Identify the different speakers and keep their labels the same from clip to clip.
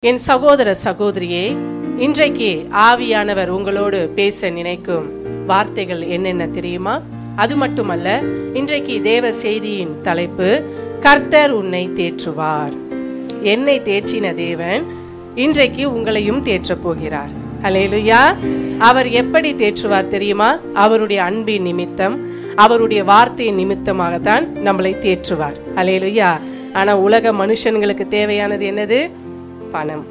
Speaker 1: என் சகோதர சகோதரியே இன்றைக்கு ஆவியானவர் உங்களோடு பேச நினைக்கும் வார்த்தைகள் என்னென்ன தெரியுமா அது மட்டுமல்ல இன்றைக்கு தேவ செய்தியின் தலைப்பு கர்த்தர் உன்னை தேற்றுவார் என்னை தேற்றின தேவன் இன்றைக்கு உங்களையும் தேற்றப் போகிறார் ஹalleluya அவர் எப்படி தேற்றுவார் தெரியுமா அவருடைய அன்பின் நிமித்தம் அவருடைய வார்த்தையின் நிமித்தமாகத்தான் நம்மளை தேற்றுவார் ஹalleluya ஆனா உலக மனுஷன்களுக்கு தேவையானது என்னது பணம்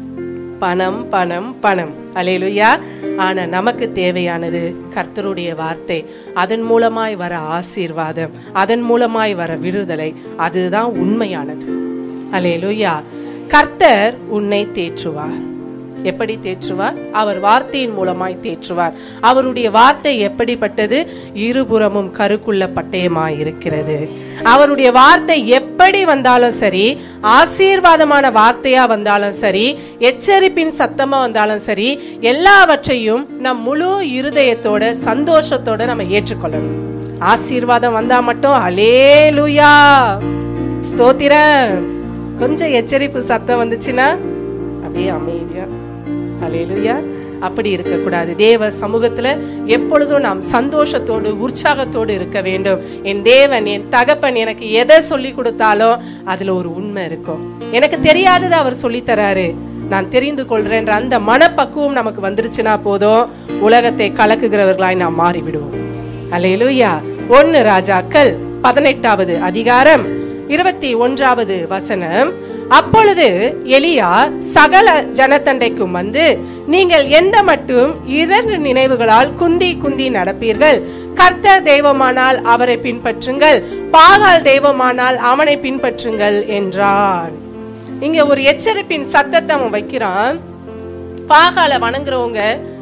Speaker 1: பணம் பணம் பணம் அலேலுயா ஆனா நமக்கு தேவையானது கர்த்தருடைய வார்த்தை அதன் மூலமாய் வர ஆசீர்வாதம் அதன் மூலமாய் வர விடுதலை அதுதான் உண்மையானது அலேலுயா கர்த்தர் உன்னை தேற்றுவார் எப்படி தேற்றுவார் அவர் வார்த்தையின் மூலமாய் தேற்றுவார் அவருடைய வார்த்தை எப்படிப்பட்டது இருபுறமும் கருக்குள்ள பட்டயமாய் இருக்கிறது அவருடைய வார்த்தை எப்படி வந்தாலும் சரி ஆசீர்வாதமான வார்த்தையா வந்தாலும் சரி எச்சரிப்பின் சத்தமா வந்தாலும் சரி எல்லாவற்றையும் நம் முழு இருதயத்தோட சந்தோஷத்தோட நம்ம ஏற்றுக்கொள்ளணும் ஆசீர்வாதம் வந்தா மட்டும் அலேலுயா ஸ்தோத்திரம் கொஞ்சம் எச்சரிப்பு சத்தம் வந்துச்சுன்னா அப்படியே அமைதியா அலேலுயா அப்படி இருக்கக்கூடாது தேவ சமூகத்துல எப்பொழுதும் நாம் சந்தோஷத்தோடு உற்சாகத்தோடு இருக்க வேண்டும் என் தேவன் என் தகப்பன் எனக்கு எதை சொல்லி கொடுத்தாலும் அதுல ஒரு உண்மை இருக்கும் எனக்கு தெரியாததை அவர் சொல்லி தராரு நான் தெரிந்து கொள்றேன்ற அந்த மனப்பக்குவம் நமக்கு வந்துருச்சுன்னா போதும் உலகத்தை கலக்குகிறவர்களாய் நாம் மாறிவிடுவோம் அலையலுயா ஒன்னு ராஜாக்கள் பதினெட்டாவது அதிகாரம் இருபத்தி ஒன்றாவது வசனம் அப்பொழுது எலியா சகல ஜனத்தண்டைக்கும் வந்து நீங்கள் எந்த மட்டும் இரண்டு நினைவுகளால் குந்தி குந்தி நடப்பீர்கள் கர்த்தர் தெய்வமானால் அவரை பின்பற்றுங்கள் பாகால் தெய்வமானால் அவனை பின்பற்றுங்கள் என்றான் இங்க ஒரு எச்சரிப்பின் சத்தத்தை அவன் வைக்கிறான் பாகால வணங்குறவங்க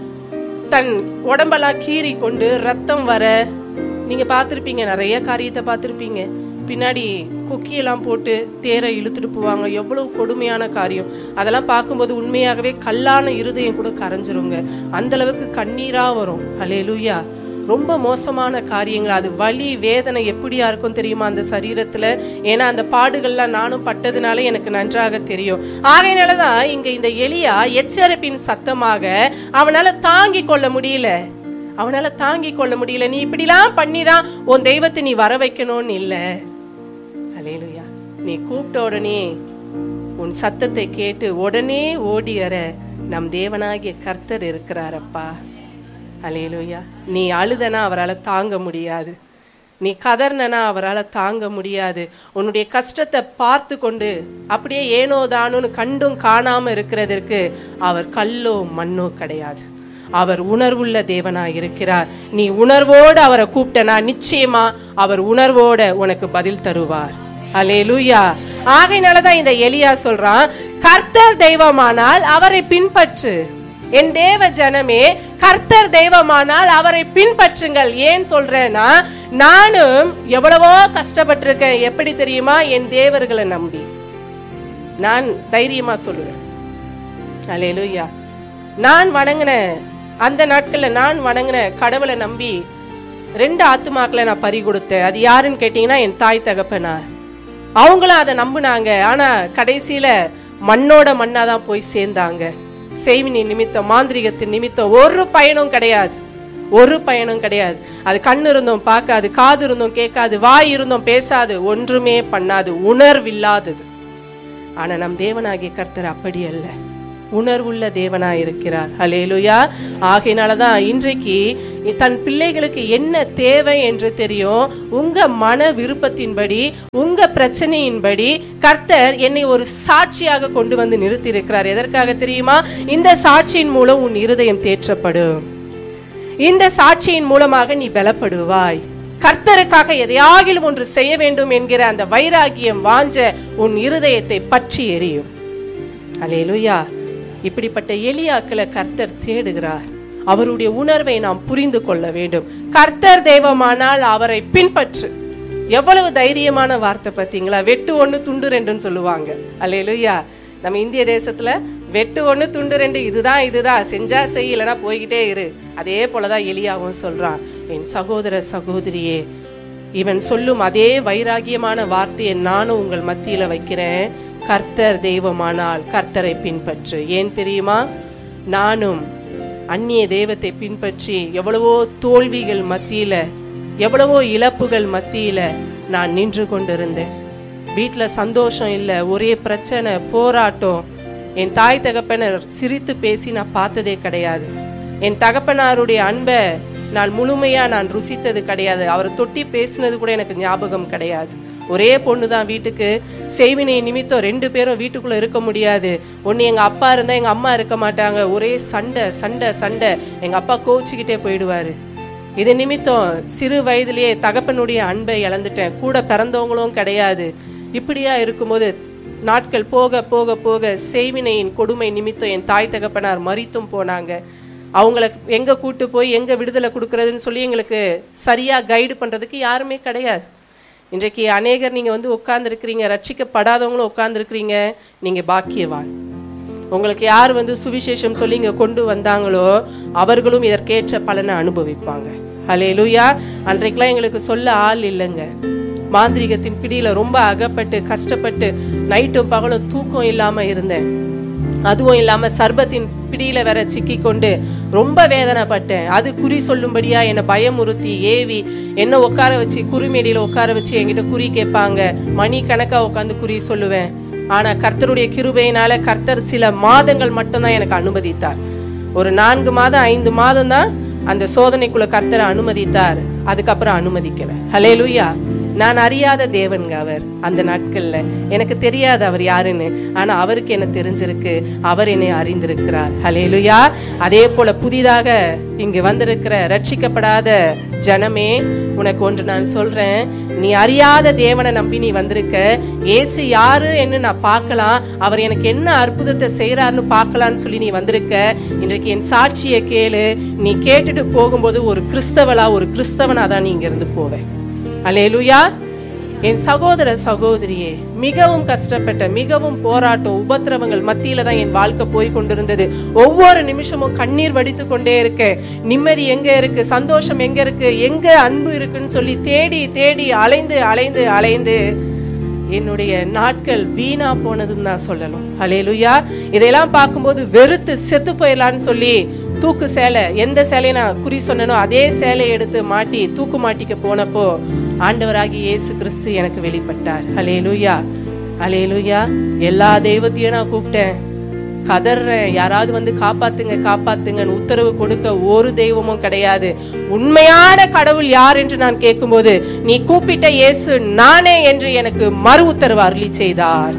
Speaker 1: தன் உடம்பெல்லாம் கீறி கொண்டு ரத்தம் வர நீங்க பார்த்துருப்பீங்க நிறைய காரியத்தை பார்த்துருப்பீங்க பின்னாடி கொக்கியெல்லாம் போட்டு தேரை இழுத்துட்டு போவாங்க எவ்வளவு கொடுமையான காரியம் அதெல்லாம் பார்க்கும்போது உண்மையாகவே கல்லான இருதயம் கூட கரைஞ்சிருங்க அந்த அளவுக்கு கண்ணீரா வரும் அலேலுயா ரொம்ப மோசமான காரியங்கள் அது வலி வேதனை எப்படியா இருக்கும் தெரியுமா அந்த சரீரத்துல ஏன்னா அந்த பாடுகள்லாம் நானும் பட்டதுனால எனக்கு நன்றாக தெரியும் ஆகையினாலதான் இங்க இந்த எலியா எச்சரிப்பின் சத்தமாக அவனால தாங்கி கொள்ள முடியல அவனால தாங்கி கொள்ள முடியல நீ இப்படிலாம் பண்ணிதான் உன் தெய்வத்தை நீ வர வைக்கணும்னு இல்ல அலேலுயா நீ கூப்பிட்ட உடனே உன் சத்தத்தை கேட்டு உடனே ஓடியற நம் தேவனாகிய கர்த்தர் இருக்கிறாரப்பா அலேலுயா நீ அழுதனா அவரால் தாங்க முடியாது நீ கதர்னனா அவரால் தாங்க முடியாது உன்னுடைய கஷ்டத்தை பார்த்து கொண்டு அப்படியே ஏனோ தானோன்னு கண்டும் காணாம இருக்கிறதற்கு அவர் கல்லோ மண்ணோ கிடையாது அவர் உணர்வுள்ள தேவனாய் இருக்கிறார் நீ உணர்வோடு அவரை கூப்பிட்டனா நிச்சயமா அவர் உணர்வோட உனக்கு பதில் தருவார் அலேலுயா ஆகையினாலதான் இந்த எலியா சொல்றான் கர்த்தர் தெய்வமானால் அவரை பின்பற்று என் தேவ ஜனமே கர்த்தர் தெய்வமானால் அவரை பின்பற்றுங்கள் ஏன் சொல்றேன்னா நானும் எவ்வளவோ கஷ்டப்பட்டிருக்கேன் எப்படி தெரியுமா என் தேவர்களை நம்பி நான் தைரியமா சொல்லுவேன் அலேலுயா நான் வணங்கின அந்த நாட்கள்ல நான் வணங்கின கடவுளை நம்பி ரெண்டு ஆத்துமாக்களை நான் பறி கொடுத்தேன் அது யாருன்னு கேட்டீங்கன்னா என் தாய் தகப்பனா அவங்களும் அதை நம்புனாங்க ஆனா கடைசியில மண்ணோட மண்ணா தான் போய் சேர்ந்தாங்க செய்வினி நிமித்தம் மாந்திரிகத்தின் நிமித்தம் ஒரு பயனும் கிடையாது ஒரு பயனும் கிடையாது அது கண்ணு இருந்தும் பார்க்காது காது இருந்தும் கேட்காது வாய் இருந்தும் பேசாது ஒன்றுமே பண்ணாது உணர்வில்லாதது ஆனா நம் தேவனாகிய கர்த்தர் அப்படி அல்ல உணர்வுள்ள தேவனாய் இருக்கிறார் ஹலேலுயா ஆகையினாலதான் இன்றைக்கு தன் பிள்ளைகளுக்கு என்ன தேவை என்று தெரியும் உங்க மன விருப்பத்தின்படி உங்க பிரச்சனையின்படி கர்த்தர் என்னை ஒரு சாட்சியாக கொண்டு வந்து நிறுத்தி இருக்கிறார் எதற்காக தெரியுமா இந்த சாட்சியின் மூலம் உன் இருதயம் தேற்றப்படும் இந்த சாட்சியின் மூலமாக நீ பலப்படுவாய் கர்த்தருக்காக எதையாகிலும் ஒன்று செய்ய வேண்டும் என்கிற அந்த வைராகியம் வாஞ்ச உன் இருதயத்தை பற்றி எரியும் அலேலுயா இப்படிப்பட்ட எளியாக்களை கர்த்தர் தேடுகிறார் அவருடைய உணர்வை நாம் புரிந்து கொள்ள வேண்டும் கர்த்தர் தெய்வமானால் அவரை பின்பற்று எவ்வளவு தைரியமான வார்த்தை பார்த்தீங்களா வெட்டு ஒன்று துண்டு ரெண்டுன்னு சொல்லுவாங்க அல்லேலுயா நம்ம இந்திய தேசத்துல வெட்டு ஒன்று துண்டு ரெண்டு இதுதான் இதுதான் செஞ்சா செய் இல்லைன்னா போய்கிட்டே இரு அதே போலதான் எலியாவும் சொல்றான் என் சகோதர சகோதரியே இவன் சொல்லும் அதே வைராகியமான வார்த்தையை நானும் உங்கள் மத்தியில வைக்கிறேன் கர்த்தர் தெய்வமானால் கர்த்தரை பின்பற்று ஏன் தெரியுமா நானும் அந்நிய தெய்வத்தை பின்பற்றி எவ்வளவோ தோல்விகள் மத்தியில எவ்வளவோ இழப்புகள் மத்தியில நான் நின்று கொண்டிருந்தேன் வீட்டில் சந்தோஷம் இல்லை ஒரே பிரச்சனை போராட்டம் என் தாய் தகப்பனர் சிரித்து பேசி நான் பார்த்ததே கிடையாது என் தகப்பனாருடைய அன்பை நான் முழுமையா நான் ருசித்தது கிடையாது அவரை தொட்டி பேசினது கூட எனக்கு ஞாபகம் கிடையாது ஒரே பொண்ணு தான் வீட்டுக்கு செய்வினை நிமித்தம் ரெண்டு பேரும் வீட்டுக்குள்ள இருக்க முடியாது ஒன்று எங்க அப்பா இருந்தா எங்க அம்மா இருக்க மாட்டாங்க ஒரே சண்டை சண்டை சண்டை எங்க அப்பா கோச்சிக்கிட்டே போயிடுவாரு இது நிமித்தம் சிறு வயதிலேயே தகப்பனுடைய அன்பை இழந்துட்டேன் கூட பிறந்தவங்களும் கிடையாது இப்படியா இருக்கும்போது நாட்கள் போக போக போக செய்வினையின் கொடுமை நிமித்தம் என் தாய் தகப்பனார் மறித்தும் போனாங்க அவங்கள எங்க கூட்டு போய் எங்க விடுதலை கொடுக்கறதுன்னு சொல்லி எங்களுக்கு சரியா கைடு பண்றதுக்கு யாருமே கிடையாது இன்றைக்கு அநேகர் நீங்க வந்து உட்கார்ந்துருக்கிறீங்க ரட்சிக்கப்படாதவங்களும் உட்கார்ந்துருக்கிறீங்க நீங்க பாக்கியவான் உங்களுக்கு யார் வந்து சுவிசேஷம் சொல்லி இங்க கொண்டு வந்தாங்களோ அவர்களும் இதற்கேற்ற பலனை அனுபவிப்பாங்க ஹலே லூயா அன்றைக்கெல்லாம் எங்களுக்கு சொல்ல ஆள் இல்லைங்க மாந்திரிகத்தின் பிடியில ரொம்ப அகப்பட்டு கஷ்டப்பட்டு நைட்டும் பகலும் தூக்கம் இல்லாம இருந்தேன் அதுவும் இல்லாம சர்பத்தின் பிடியில வேற சிக்கி கொண்டு ரொம்ப வேதனைப்பட்டேன் அது குறி சொல்லும்படியா என்னை பயமுறுத்தி ஏவி என்ன உட்கார வச்சு குறிமேடியில உட்கார வச்சு என்கிட்ட குறி கேட்பாங்க மணி கணக்கா உட்காந்து குறி சொல்லுவேன் ஆனா கர்த்தருடைய கிருபையினால கர்த்தர் சில மாதங்கள் மட்டும்தான் எனக்கு அனுமதித்தார் ஒரு நான்கு மாதம் ஐந்து மாதம் தான் அந்த சோதனைக்குள்ள கர்த்தரை அனுமதித்தார் அதுக்கப்புறம் அனுமதிக்கல ஹலே லூயா நான் அறியாத தேவன்க அவர் அந்த நாட்கள்ல எனக்கு தெரியாது அவர் யாருன்னு ஆனா அவருக்கு என்ன தெரிஞ்சிருக்கு அவர் என்னை அறிந்திருக்கிறார் ஹலேலுயா அதே போல புதிதாக இங்கு வந்திருக்கிற ரட்சிக்கப்படாத ஜனமே உனக்கு ஒன்று நான் சொல்றேன் நீ அறியாத தேவனை நம்பி நீ வந்திருக்க ஏசு யாரு என்று நான் பார்க்கலாம் அவர் எனக்கு என்ன அற்புதத்தை செய்யறாருன்னு பார்க்கலான்னு சொல்லி நீ வந்திருக்க இன்றைக்கு என் சாட்சியை கேளு நீ கேட்டுட்டு போகும்போது ஒரு கிறிஸ்தவளா ஒரு கிறிஸ்தவனா தான் நீ இங்க இருந்து போவேன் அலேலுயா என் சகோதர சகோதரியே மிகவும் கஷ்டப்பட்ட மிகவும் போராட்டம் உபத்திரவங்கள் மத்தியில தான் என் வாழ்க்கை போய் கொண்டிருந்தது ஒவ்வொரு நிமிஷமும் கண்ணீர் வடித்து கொண்டே இருக்கேன் நிம்மதி எங்க இருக்கு சந்தோஷம் எங்க இருக்கு எங்க அன்பு இருக்குன்னு சொல்லி தேடி தேடி அலைந்து அலைந்து அலைந்து என்னுடைய நாட்கள் வீணா போனதுன்னு தான் சொல்லணும் ஹலேலுயா இதையெல்லாம் பார்க்கும்போது வெறுத்து செத்து போயிடலான்னு சொல்லி தூக்கு சேலை எந்த சேலையை நான் குறி சொன்னனோ அதே சேலையை எடுத்து மாட்டி தூக்கு மாட்டிக்க போனப்போ ஆண்டவராகி இயேசு கிறிஸ்து எனக்கு வெளிப்பட்டார் ஹலேலுயா ஹலேலுயா எல்லா தெய்வத்தையும் நான் கூப்பிட்டேன் கதறேன் யாராவது வந்து காப்பாத்துங்க காப்பாத்துங்கன்னு உத்தரவு கொடுக்க ஒரு தெய்வமும் கிடையாது உண்மையான கடவுள் யார் என்று நான் கேட்கும்போது நீ கூப்பிட்ட இயேசு நானே என்று எனக்கு மறு உத்தரவு அருளி செய்தார்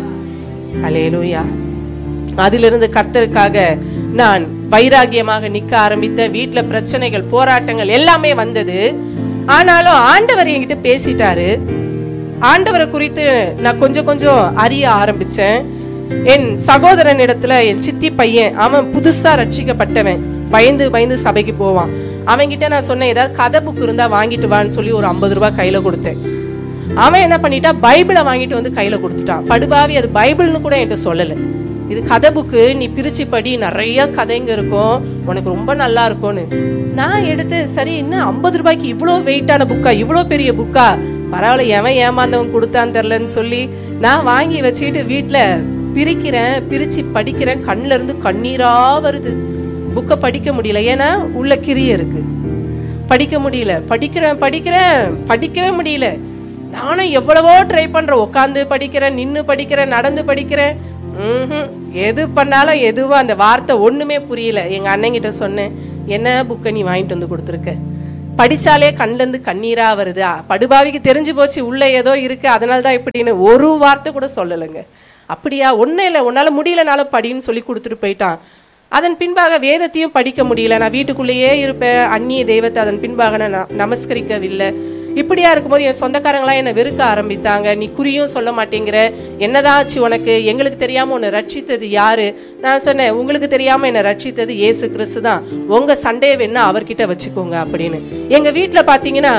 Speaker 1: அலேலூயா அதிலிருந்து கர்த்தருக்காக நான் வைராகியமாக நிக்க ஆரம்பித்த வீட்டுல பிரச்சனைகள் போராட்டங்கள் எல்லாமே வந்தது ஆனாலும் ஆண்டவர் என்கிட்ட பேசிட்டாரு ஆண்டவரை குறித்து நான் கொஞ்சம் கொஞ்சம் அறிய ஆரம்பிச்சேன் என் சகோதரன் இடத்துல என் சித்தி பையன் அவன் புதுசா ரட்சிக்கப்பட்டவன் பயந்து பயந்து சபைக்கு போவான் அவன்கிட்ட நான் சொன்னேன் ஏதாவது கதை புக் இருந்தா வாங்கிட்டு வான்னு சொல்லி ஒரு ஐம்பது ரூபாய் கையில கொடுத்தேன் அவன் என்ன பண்ணிட்டா பைபிளை வாங்கிட்டு வந்து கையில கொடுத்துட்டான் படுபாவி அது பைபிள்னு கூட என்கிட்ட சொல்லலை இது கதை புக்கு நீ பிரிச்சு படி நிறைய கதைங்க இருக்கும் உனக்கு ரொம்ப நல்லா இருக்கும்னு நான் எடுத்து சரி என்ன ஐம்பது ரூபாய்க்கு இவ்வளோ வெயிட்டான புக்கா இவ்வளோ பெரிய புக்கா பரவாயில்ல எவன் ஏமாந்தவன் கொடுத்தான்னு தெரிலன்னு சொல்லி நான் வாங்கி வச்சுக்கிட்டு வீட்டில் பிரிக்கிறேன் பிரிச்சு படிக்கிறேன் கண்ணுல இருந்து கண்ணீரா வருது புக்கை படிக்க முடியல ஏன்னா உள்ள கிரிய இருக்கு படிக்க முடியல படிக்கிறேன் படிக்கிறேன் படிக்கவே முடியல நானும் எவ்வளவோ ட்ரை பண்றேன் உட்காந்து படிக்கிறேன் நின்னு படிக்கிறேன் நடந்து படிக்கிறேன் ம்ஹும். எது பண்ணாலும் எதுவும் அந்த வார்த்தை ஒண்ணுமே புரியல எங்க அண்ணங்கிட்ட சொன்னேன் என்ன புக்கை நீ வாங்கிட்டு வந்து கொடுத்துருக்க படிச்சாலே கண்ணுல இருந்து கண்ணீரா வருது அ, படுபாவிக்கு தெரிஞ்சு போச்சு உள்ள ஏதோ இருக்கு அதனால தான் இப்படின்னு ஒரு வார்த்தை கூட சொல்லலைங்க அப்படியா ஒன்றும் இல்லை உன்னால முடியலனாலும் படின்னு சொல்லி கொடுத்துட்டு போயிட்டான் அதன் பின்பாக வேதத்தையும் படிக்க முடியல நான் வீட்டுக்குள்ளேயே இருப்பேன் அந்நிய தெய்வத்தை அதன் பின்பாக நான் ந- நமஸ்கரிக்கவில்லை இப்படியா இருக்கும்போது என் சொந்தக்காரங்களாம் என்னை வெறுக்க ஆரம்பித்தாங்க நீ குறியும் சொல்ல மாட்டேங்கிற என்னதான் ஆச்சு உனக்கு எங்களுக்கு தெரியாம உன்னை ரட்சித்தது யாரு நான் சொன்னேன் உங்களுக்கு தெரியாம என்னை ரட்சித்தது இயேசு கிறிஸ்து தான் உங்க சண்டையை வேணா அவர்கிட்ட வச்சுக்கோங்க அப்படின்னு எங்க வீட்டுல பாத்தீங்கன்னா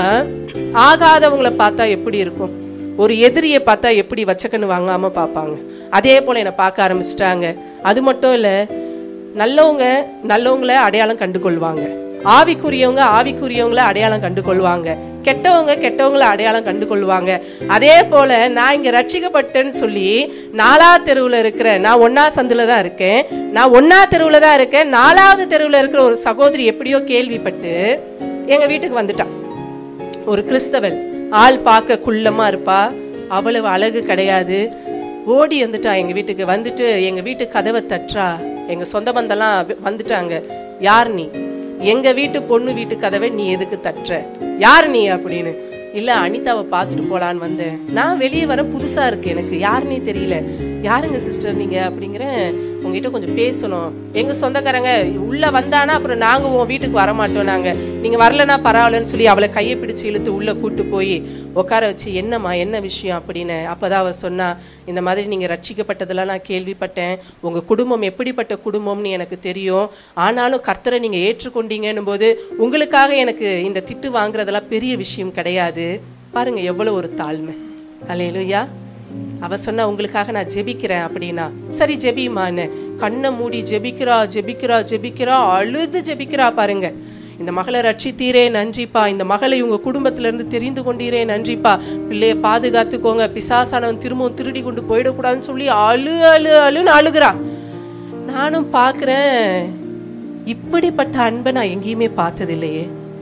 Speaker 1: ஆகாதவங்களை பார்த்தா எப்படி இருக்கும் ஒரு எதிரியை பார்த்தா எப்படி வச்சக்கன்னு வாங்காம பார்ப்பாங்க அதே போல என்னை பார்க்க ஆரம்பிச்சிட்டாங்க அது மட்டும் இல்ல நல்லவங்க நல்லவங்கள அடையாளம் கண்டு கொள்வாங்க ஆவிக்குரியவங்க ஆவிக்குரியவங்கள அடையாளம் கண்டு கொள்வாங்க கெட்டவங்க கெட்டவங்கள அடையாளம் கண்டு கொள்வாங்க அதே போல நான் இங்க ரட்சிக்கப்பட்டேன்னு சொல்லி நாலா தெருவுல இருக்கிற நான் ஒன்னா சந்துல தான் இருக்கேன் நான் ஒன்னா தெருவுல தான் இருக்கேன் நாலாவது தெருவுல இருக்கிற ஒரு சகோதரி எப்படியோ கேள்விப்பட்டு எங்க வீட்டுக்கு வந்துட்டான் ஒரு கிறிஸ்தவள் ஆள் பார்க்க குள்ளமா இருப்பா அவ்வளவு அழகு கிடையாது ஓடி வந்துட்டா எங்க வீட்டுக்கு வந்துட்டு எங்க வீட்டு கதவை தட்டுறா எங்க சொந்த பந்தெல்லாம் வி- வந்துட்டாங்க யார் நீ எங்க வீட்டு பொண்ணு வீட்டு கதவை நீ எதுக்கு தட்டுற யார் நீ அப்படின்னு இல்ல அனிதாவை பார்த்துட்டு போலான்னு வந்தேன் நான் வெளியே வர புதுசா இருக்கு எனக்கு யாருன்னே தெரியல யாருங்க சிஸ்டர் நீங்க அப்படிங்கிறேன் உங்ககிட்ட கொஞ்சம் பேசணும் எங்க சொந்தக்காரங்க உள்ள வந்தானா அப்புறம் நாங்க உன் வீட்டுக்கு வர மாட்டோம் நாங்க நீங்க வரலனா பரவாயில்லன்னு சொல்லி அவளை கையை பிடிச்சு இழுத்து உள்ள கூட்டு போய் உட்கார வச்சு என்னம்மா என்ன விஷயம் அப்படின்னு அப்பதான் அவ சொன்னா இந்த மாதிரி நீங்க ரட்சிக்கப்பட்டதெல்லாம் நான் கேள்விப்பட்டேன் உங்க குடும்பம் எப்படிப்பட்ட குடும்பம்னு எனக்கு தெரியும் ஆனாலும் கர்த்தரை நீங்க ஏற்றுக்கொண்டீங்கன்னும் போது உங்களுக்காக எனக்கு இந்த திட்டு வாங்குறதெல்லாம் பெரிய விஷயம் கிடையாது பாருங்க எவ்வளவு ஒரு தாழ்மை அல்லேலூயா அவ சொன்னா உங்களுக்காக நான் ஜெபிக்கிறேன் அப்படின்னா சரி ஜெபிமான்னு கண்ணை மூடி ஜெபிக்கிறா ஜெபிக்கிறா ஜெபிக்கிறா அழுது ஜெபிக்கிறா பாருங்க இந்த மகளை ரட்சித்தீரே நன்றிப்பா இந்த மகளை உங்க குடும்பத்துல இருந்து தெரிந்து கொண்டீரே நன்றிப்பா பிள்ளைய பாதுகாத்துக்கோங்க பிசாசானவன் திரும்பவும் திருடி கொண்டு போயிடக்கூடாதுன்னு சொல்லி அழு அழு அழுன்னு அழுகுறா நானும் பார்க்கிறேன் இப்படிப்பட்ட அன்பை நான் எங்கேயுமே பார்த்தது இல்லையே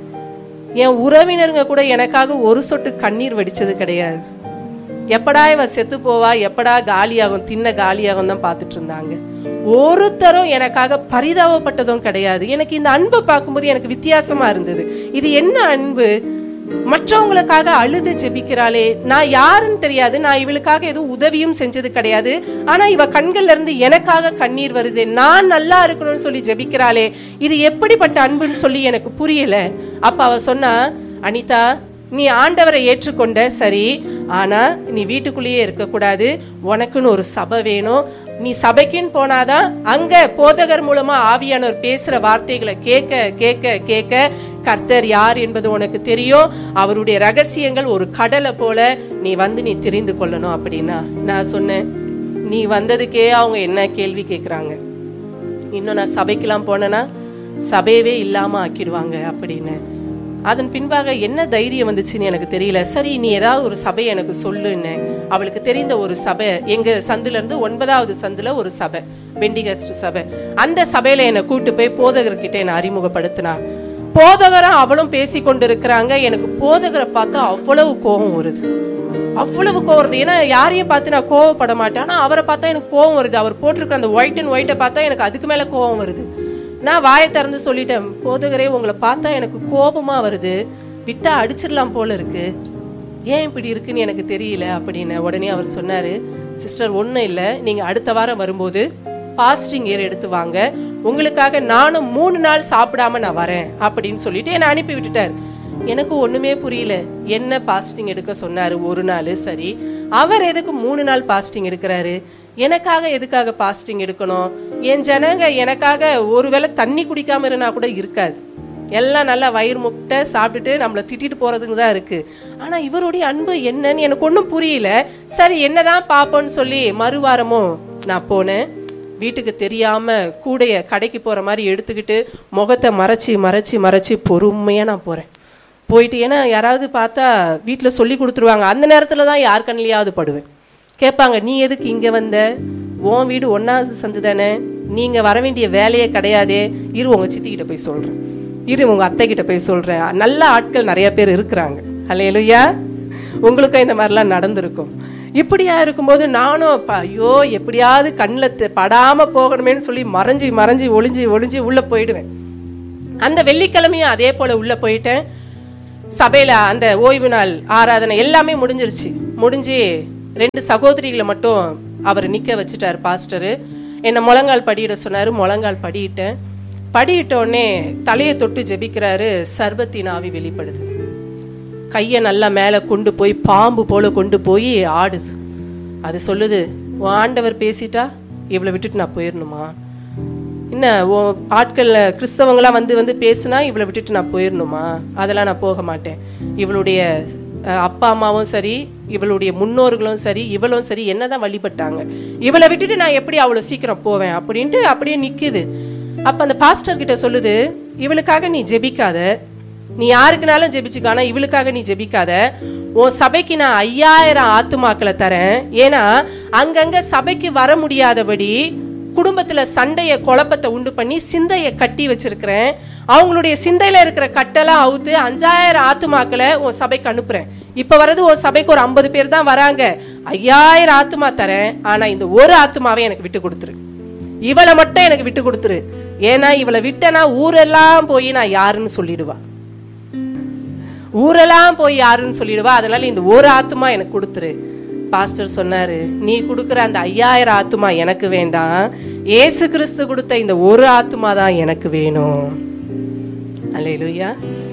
Speaker 1: என் உறவினருங்க கூட எனக்காக ஒரு சொட்டு கண்ணீர் வடிச்சது கிடையாது எப்படா இவ செத்து போவா எப்படா காலியாகும் தின்ன காலியாகும் தான் பார்த்துட்டு இருந்தாங்க ஒருத்தரும் எனக்காக பரிதாபப்பட்டதும் கிடையாது எனக்கு இந்த அன்பை பார்க்கும்போது எனக்கு வித்தியாசமா இருந்தது இது என்ன அன்பு மற்றவங்களுக்காக அழுது ஜெபிக்கிறாளே நான் யாருன்னு தெரியாது நான் இவளுக்காக எதுவும் உதவியும் செஞ்சது கிடையாது ஆனா இவ கண்கள்ல இருந்து எனக்காக கண்ணீர் வருது நான் நல்லா இருக்கணும்னு சொல்லி ஜெபிக்கிறாளே இது எப்படிப்பட்ட அன்புன்னு சொல்லி எனக்கு புரியல அப்ப அவ சொன்னா அனிதா நீ ஆண்டவரை ஏற்றுக்கொண்ட சரி ஆனா நீ வீட்டுக்குள்ளேயே இருக்கக்கூடாது உனக்குன்னு ஒரு சபை வேணும் நீ சபைக்குன்னு போனாதான் அங்க போதகர் மூலமா ஆவியானவர் பேசுற வார்த்தைகளை கேட்க கேட்க கேட்க கர்த்தர் யார் என்பது உனக்கு தெரியும் அவருடைய ரகசியங்கள் ஒரு கடலை போல நீ வந்து நீ தெரிந்து கொள்ளணும் அப்படின்னா நான் சொன்னேன் நீ வந்ததுக்கே அவங்க என்ன கேள்வி கேட்குறாங்க இன்னும் நான் சபைக்கெல்லாம் போனேன்னா சபையவே இல்லாம ஆக்கிடுவாங்க அப்படின்னு அதன் பின்பாக என்ன தைரியம் வந்துச்சுன்னு எனக்கு தெரியல சரி நீ ஏதாவது ஒரு சபையை எனக்கு சொல்லுன்னு அவளுக்கு தெரிந்த ஒரு சபை எங்க சந்துல இருந்து ஒன்பதாவது சந்துல ஒரு சபை பெண்டிகஸ்ட் சபை அந்த சபையில என்னை கூட்டு போய் போதகர்கிட்ட என்னை அறிமுகப்படுத்தினா போதகரும் அவளும் பேசி கொண்டு இருக்கிறாங்க எனக்கு போதகரை பார்த்தா அவ்வளவு கோபம் வருது அவ்வளவு கோவம் வருது ஏன்னா யாரையும் பார்த்து நான் கோவப்பட மாட்டேன் ஆனா அவரை பார்த்தா எனக்கு கோவம் வருது அவர் போட்டிருக்கிற அந்த ஒயிட் அண்ட் ஒயிட்டை பார்த்தா எனக்கு அதுக்கு மேல கோவம் வருது நான் வாயை திறந்து சொல்லிட்டேன் போதகரே உங்களை பார்த்தா எனக்கு கோபமா வருது விட்டா அடிச்சிடலாம் போல இருக்கு ஏன் இப்படி இருக்குன்னு எனக்கு தெரியல அப்படின்னு உடனே அவர் சொன்னாரு சிஸ்டர் ஒன்றும் இல்லை நீங்க அடுத்த வாரம் வரும்போது பாஸ்டிங் ஏர் எடுத்து வாங்க உங்களுக்காக நானும் மூணு நாள் சாப்பிடாம நான் வரேன் அப்படின்னு சொல்லிட்டு என்னை அனுப்பி விட்டுட்டார் எனக்கு ஒண்ணுமே புரியல என்ன பாஸ்டிங் எடுக்க சொன்னாரு ஒரு நாள் சரி அவர் எதுக்கு மூணு நாள் பாஸ்டிங் எடுக்கிறாரு எனக்காக எதுக்காக பாஸ்டிங் எடுக்கணும் என் ஜனங்க எனக்காக ஒருவேளை தண்ணி குடிக்காம இருந்தா கூட இருக்காது எல்லாம் நல்லா வயிறு முட்டை சாப்பிட்டுட்டு நம்மளை திட்டிட்டு போறதுங்க தான் இருக்கு ஆனா இவருடைய அன்பு என்னன்னு எனக்கு ஒன்றும் புரியல சரி என்னதான் பார்ப்போம்னு சொல்லி மறுவாரமும் நான் போனேன் வீட்டுக்கு தெரியாம கூடைய கடைக்கு போற மாதிரி எடுத்துக்கிட்டு முகத்தை மறைச்சி மறைச்சி மறைச்சி பொறுமையா நான் போறேன் போயிட்டு ஏன்னா யாராவது பார்த்தா வீட்டில் சொல்லி கொடுத்துருவாங்க அந்த நேரத்தில் தான் யார் கண்ணிலையாவது படுவேன் கேட்பாங்க நீ எதுக்கு இங்கே வந்த உன் வீடு ஒன்றாவது சந்து தானே நீங்கள் வர வேண்டிய வேலையே கிடையாதே இரு உங்கள் சித்திக்கிட்ட போய் சொல்கிறேன் இரு உங்கள் அத்தை கிட்ட போய் சொல்கிறேன் நல்ல ஆட்கள் நிறைய பேர் இருக்கிறாங்க அல்லையா உங்களுக்கும் இந்த மாதிரிலாம் நடந்திருக்கும் இப்படியா இருக்கும்போது நானும் ப- ஐயோ எப்படியாவது கண்ணில் படாமல் போகணுமேன்னு சொல்லி மறைஞ்சி மறைஞ்சி ஒளிஞ்சு ஒளிஞ்சு உள்ளே போயிடுவேன் அந்த வெள்ளிக்கிழமையும் அதே போல உள்ள போயிட்டேன் சபையில அந்த ஓய்வு நாள் ஆராதனை எல்லாமே முடிஞ்சிருச்சு முடிஞ்சு ரெண்டு சகோதரிகளை மட்டும் அவர் நிக்க வச்சுட்டார் பாஸ்டரு என்னை முழங்கால் படியிட சொன்னாரு முழங்கால் படியிட்டேன் படியிட்ட உடனே தலையை தொட்டு ஜெபிக்கிறாரு சர்பத்தின் ஆவி வெளிப்படுது கையை நல்லா மேலே கொண்டு போய் பாம்பு போல கொண்டு போய் ஆடுது அது சொல்லுது உன் ஆண்டவர் பேசிட்டா இவளை விட்டுட்டு நான் போயிடணுமா என்ன உன் ஆட்கள்ல கிறிஸ்தவங்களாம் வந்து வந்து பேசுனா இவளை விட்டுட்டு நான் போயிடணுமா அதெல்லாம் நான் போக மாட்டேன் இவளுடைய அஹ், அப்பா அம்மாவும் சரி இவளுடைய முன்னோர்களும் சரி இவளும் சரி என்னதான் வழிபட்டாங்க இவளை விட்டுட்டு நான் எப்படி அவ்வளோ சீக்கிரம் போவேன் அப்படின்ட்டு அப்படியே நிக்குது அப்ப அந்த பாஸ்டர் கிட்ட சொல்லுது இவளுக்காக நீ ஜெபிக்காத நீ யாருக்குனாலும் ஜெபிச்சுக்க ஆனா இவளுக்காக நீ ஜெபிக்காத உன் சபைக்கு நான் ஐயாயிரம் ஆத்துமாக்களை தரேன் ஏன்னா அங்கங்க சபைக்கு வர முடியாதபடி குடும்பத்துல சண்டைய குழப்பத்தை உண்டு பண்ணி சிந்தைய கட்டி வச்சிருக்கிறேன் அவங்களுடைய சிந்தையில இருக்கிற கட்டெல்லாம் அவுத்து அஞ்சாயிரம் ஆத்துமாக்களை உன் சபைக்கு அனுப்புறேன் இப்ப வர்றது உன் சபைக்கு ஒரு ஐம்பது பேர் தான் வராங்க ஐயாயிரம் ஆத்துமா தரேன் ஆனா இந்த ஒரு ஆத்துமாவை எனக்கு விட்டு கொடுத்துரு இவளை மட்டும் எனக்கு விட்டு கொடுத்துரு ஏன்னா இவளை விட்டனா ஊரெல்லாம் போய் நான் யாருன்னு சொல்லிடுவா ஊரெல்லாம் போய் யாருன்னு சொல்லிடுவா அதனால இந்த ஒரு ஆத்துமா எனக்கு கொடுத்துரு பாஸ்டர் சொன்னாரு நீ கொடுக்குற அந்த ஐயாயிரம் ஆத்துமா எனக்கு வேண்டாம் ஏசு கிறிஸ்து கொடுத்த இந்த ஒரு ஆத்துமா தான் எனக்கு வேணும் அல்லேலூயா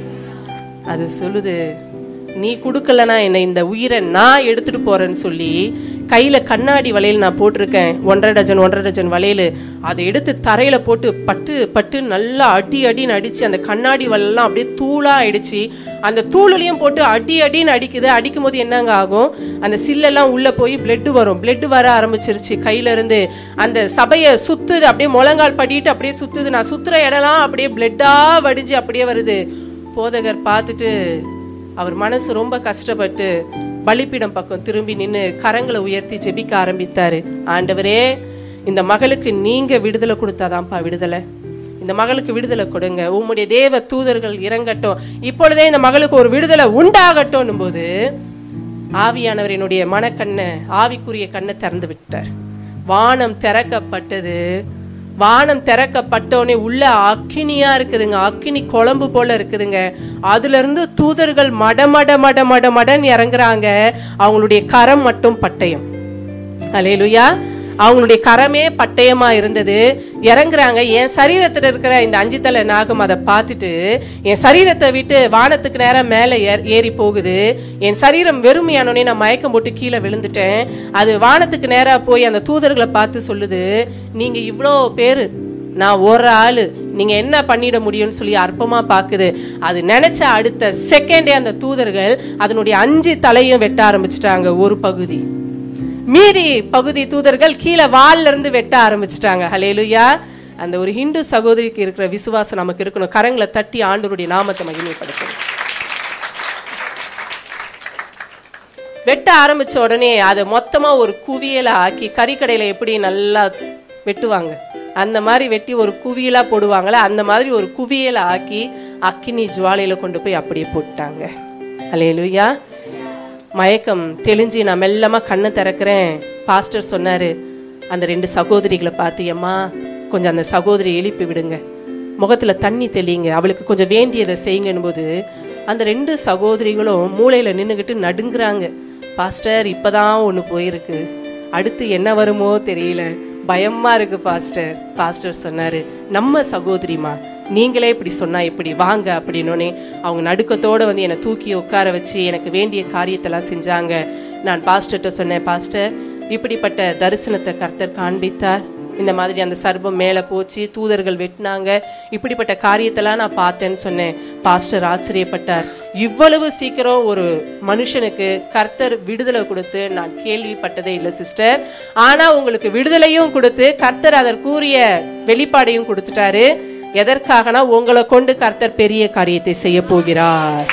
Speaker 1: அது சொல்லுது நீ கொடுக்கலனா என்ன இந்த உயிரை நான் எடுத்துட்டு போறேன்னு சொல்லி கையில கண்ணாடி வளையல் நான் போட்டிருக்கேன் ஒன்றரை டஜன் ஒன்றரை டஜன் வளையல் அதை எடுத்து தரையில போட்டு பட்டு பட்டு நல்லா அடி அடின்னு அடிச்சு அந்த கண்ணாடி வளையல்லாம் அப்படியே தூளா அடிச்சு அந்த தூளுலையும் போட்டு அடி அடின்னு அடிக்குது அடிக்கும் போது என்னங்க ஆகும் அந்த சில்லெல்லாம் உள்ள போய் பிளட் வரும் பிளட் வர ஆரம்பிச்சிருச்சு கையில இருந்து அந்த சபையை சுத்துது அப்படியே முழங்கால் படிட்டு அப்படியே சுத்துது நான் சுத்துற இடம்லாம் அப்படியே பிளட்டா வடிஞ்சு அப்படியே வருது போதகர் பார்த்துட்டு அவர் மனசு ரொம்ப கஷ்டப்பட்டு பலிப்பீடம் பக்கம் திரும்பி நின்று கரங்களை உயர்த்தி ஜெபிக்க ஆரம்பித்தாரு ஆண்டவரே இந்த மகளுக்கு நீங்க விடுதலை கொடுத்தாதான்ப்பா விடுதலை இந்த மகளுக்கு விடுதலை கொடுங்க உம்முடைய தேவ தூதர்கள் இறங்கட்டும் இப்பொழுதே இந்த மகளுக்கு ஒரு விடுதலை உண்டாகட்டும் போது ஆவியானவர் என்னுடைய மனக்கண்ணை ஆவிக்குரிய கண்ணை திறந்து விட்டார் வானம் திறக்கப்பட்டது வானம் திறக்கப்பட்டோனே உள்ள அக்கினியா இருக்குதுங்க அக்கினி குழம்பு போல இருக்குதுங்க அதுல இருந்து தூதர்கள் மட மட மட மட மடன்னு இறங்குறாங்க அவங்களுடைய கரம் மட்டும் பட்டயம் அலேலுயா அவங்களுடைய கரமே பட்டயமா இருந்தது இறங்குறாங்க என் சரீரத்துல இருக்கிற இந்த அஞ்சு தலை நாகம் அதை பார்த்துட்டு என் சரீரத்தை விட்டு வானத்துக்கு நேரம் மேலே ஏர் ஏறி போகுது என் சரீரம் வெறுமையானோடனே நான் மயக்கம் போட்டு கீழே விழுந்துட்டேன் அது வானத்துக்கு நேரா போய் அந்த தூதர்களை பார்த்து சொல்லுது நீங்க இவ்வளோ பேரு நான் ஒரு ஆளு நீங்க என்ன பண்ணிட முடியும்னு சொல்லி அற்பமா பாக்குது அது நினைச்ச அடுத்த செகண்டே அந்த தூதர்கள் அதனுடைய அஞ்சு தலையும் வெட்ட ஆரம்பிச்சிட்டாங்க ஒரு பகுதி மீதி பகுதி தூதர்கள் கீழே வால்ல இருந்து வெட்ட ஆரம்பிச்சிட்டாங்க ஹலேலுயா அந்த ஒரு ஹிந்து சகோதரிக்கு இருக்கிற விசுவாசம் நமக்கு இருக்கணும் கரங்களை தட்டி ஆண்டவருடைய நாமத்தை மகிமைப்படுத்தணும் வெட்ட ஆரம்பிச்ச உடனே அதை மொத்தமா ஒரு குவியலை ஆக்கி கறிக்கடையில எப்படி நல்லா வெட்டுவாங்க அந்த மாதிரி வெட்டி ஒரு குவியலா போடுவாங்களே அந்த மாதிரி ஒரு குவியலை ஆக்கி அக்கினி ஜுவாலையில கொண்டு போய் அப்படியே போட்டாங்க அலையலுயா மயக்கம் தெளிஞ்சு நான் மெல்லமா கண்ணை திறக்கிறேன் பாஸ்டர் சொன்னாரு அந்த ரெண்டு சகோதரிகளை பார்த்து அம்மா கொஞ்சம் அந்த சகோதரி எழுப்பி விடுங்க முகத்துல தண்ணி தெளிங்க அவளுக்கு கொஞ்சம் வேண்டியதை செய்யுங்கன்னு போது அந்த ரெண்டு சகோதரிகளும் மூளையில நின்றுக்கிட்டு நடுங்குறாங்க பாஸ்டர் இப்பதான் ஒன்று போயிருக்கு அடுத்து என்ன வருமோ தெரியல பயமா இருக்கு பாஸ்டர் பாஸ்டர் சொன்னாரு நம்ம சகோதரிமா நீங்களே இப்படி சொன்னா எப்படி வாங்க அப்படின்னோடனே அவங்க நடுக்கத்தோட வந்து என்னை தூக்கி உட்கார வச்சு எனக்கு வேண்டிய காரியத்தெல்லாம் செஞ்சாங்க நான் பாஸ்டர்கிட்ட சொன்னேன் பாஸ்டர் இப்படிப்பட்ட தரிசனத்தை கர்த்தர் காண்பித்தார் இந்த மாதிரி அந்த சர்பம் மேலே போச்சு தூதர்கள் வெட்டினாங்க இப்படிப்பட்ட காரியத்தெல்லாம் நான் பார்த்தேன்னு சொன்னேன் பாஸ்டர் ஆச்சரியப்பட்டார் இவ்வளவு சீக்கிரம் ஒரு மனுஷனுக்கு கர்த்தர் விடுதலை கொடுத்து நான் கேள்விப்பட்டதே இல்லை சிஸ்டர் ஆனா உங்களுக்கு விடுதலையும் கொடுத்து கர்த்தர் அதற்குரிய வெளிப்பாடையும் கொடுத்துட்டாரு எதற்காகனா உங்களை கொண்டு கர்த்தர் பெரிய காரியத்தை செய்ய போகிறார்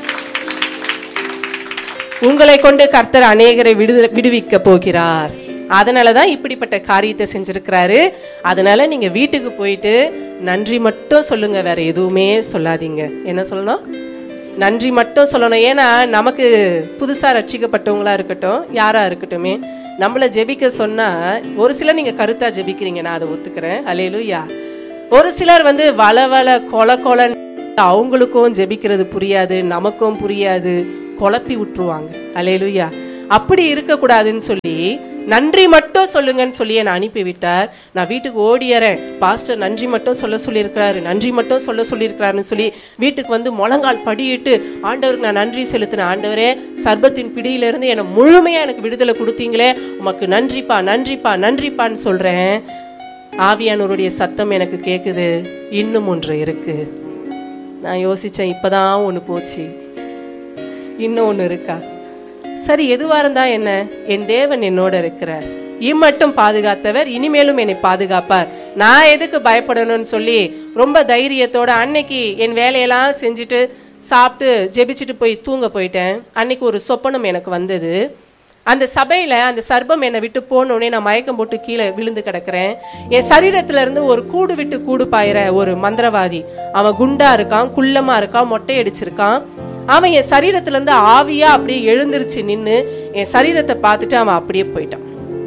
Speaker 1: உங்களை கொண்டு கர்த்தர் அநேகரை விடுதலை விடுவிக்க போகிறார் அதனால தான் இப்படிப்பட்ட காரியத்தை செஞ்சிருக்கிறாரு அதனால நீங்க வீட்டுக்கு போயிட்டு நன்றி மட்டும் சொல்லுங்க வேற எதுவுமே சொல்லாதீங்க என்ன சொல்லணும் நன்றி மட்டும் சொல்லணும் ஏன்னா நமக்கு புதுசா ரட்சிக்கப்பட்டவங்களா இருக்கட்டும் யாரா இருக்கட்டுமே நம்மளை ஜெபிக்க சொன்னா ஒரு சிலர் நீங்க கருத்தா ஜெபிக்கிறீங்க நான் அதை ஒத்துக்கிறேன் அலையலுயா ஒரு சிலர் வந்து வள வள கொல கொல அவங்களுக்கும் ஜெபிக்கிறது புரியாது நமக்கும் புரியாது குழப்பி விட்டுருவாங்க அலையலுயா அப்படி இருக்கக்கூடாதுன்னு சொல்லி நன்றி மட்டும் சொல்லுங்கன்னு சொல்லி என்னை அனுப்பி விட்டார் நான் வீட்டுக்கு ஓடியறேன் பாஸ்டர் நன்றி மட்டும் சொல்ல சொல்லியிருக்கிறாரு நன்றி மட்டும் சொல்ல சொல்லியிருக்கிறாருன்னு சொல்லி வீட்டுக்கு வந்து முழங்கால் படியிட்டு ஆண்டவருக்கு நான் நன்றி செலுத்தினேன் ஆண்டவரே சர்பத்தின் பிடியிலிருந்து என்னை முழுமையா எனக்கு விடுதலை கொடுத்தீங்களே உமக்கு நன்றிப்பா நன்றிப்பா நன்றிப்பான்னு சொல்றேன் ஆவியானவருடைய சத்தம் எனக்கு கேட்குது இன்னும் ஒன்று இருக்கு நான் யோசிச்சேன் இப்பதான் ஒன்று போச்சு இன்னும் ஒன்று இருக்கா சரி எதுவா இருந்தா என்ன என் தேவன் என்னோட இருக்கிறார் இம்மட்டும் பாதுகாத்தவர் இனிமேலும் என்னை பாதுகாப்பார் நான் எதுக்கு பயப்படணும்னு சொல்லி ரொம்ப தைரியத்தோட அன்னைக்கு என் வேலையெல்லாம் செஞ்சுட்டு சாப்பிட்டு ஜெபிச்சுட்டு போய் தூங்க போயிட்டேன் அன்னைக்கு ஒரு சொப்பனம் எனக்கு வந்தது அந்த சபையில அந்த சர்ப்பம் என்னை விட்டு போனோடனே நான் மயக்கம் போட்டு கீழே விழுந்து கிடக்கிறேன் என் சரீரத்துல இருந்து ஒரு கூடு விட்டு கூடு பாயிற ஒரு மந்திரவாதி அவன் குண்டா இருக்கான் குள்ளமா இருக்கான் மொட்டை அடிச்சிருக்கான் அவன் என் சரீரத்துல இருந்து ஆவியா அப்படியே எழுந்திருச்சு நின்னு என் சரீரத்தை பார்த்துட்டு அவன் அப்படியே போயிட்டான்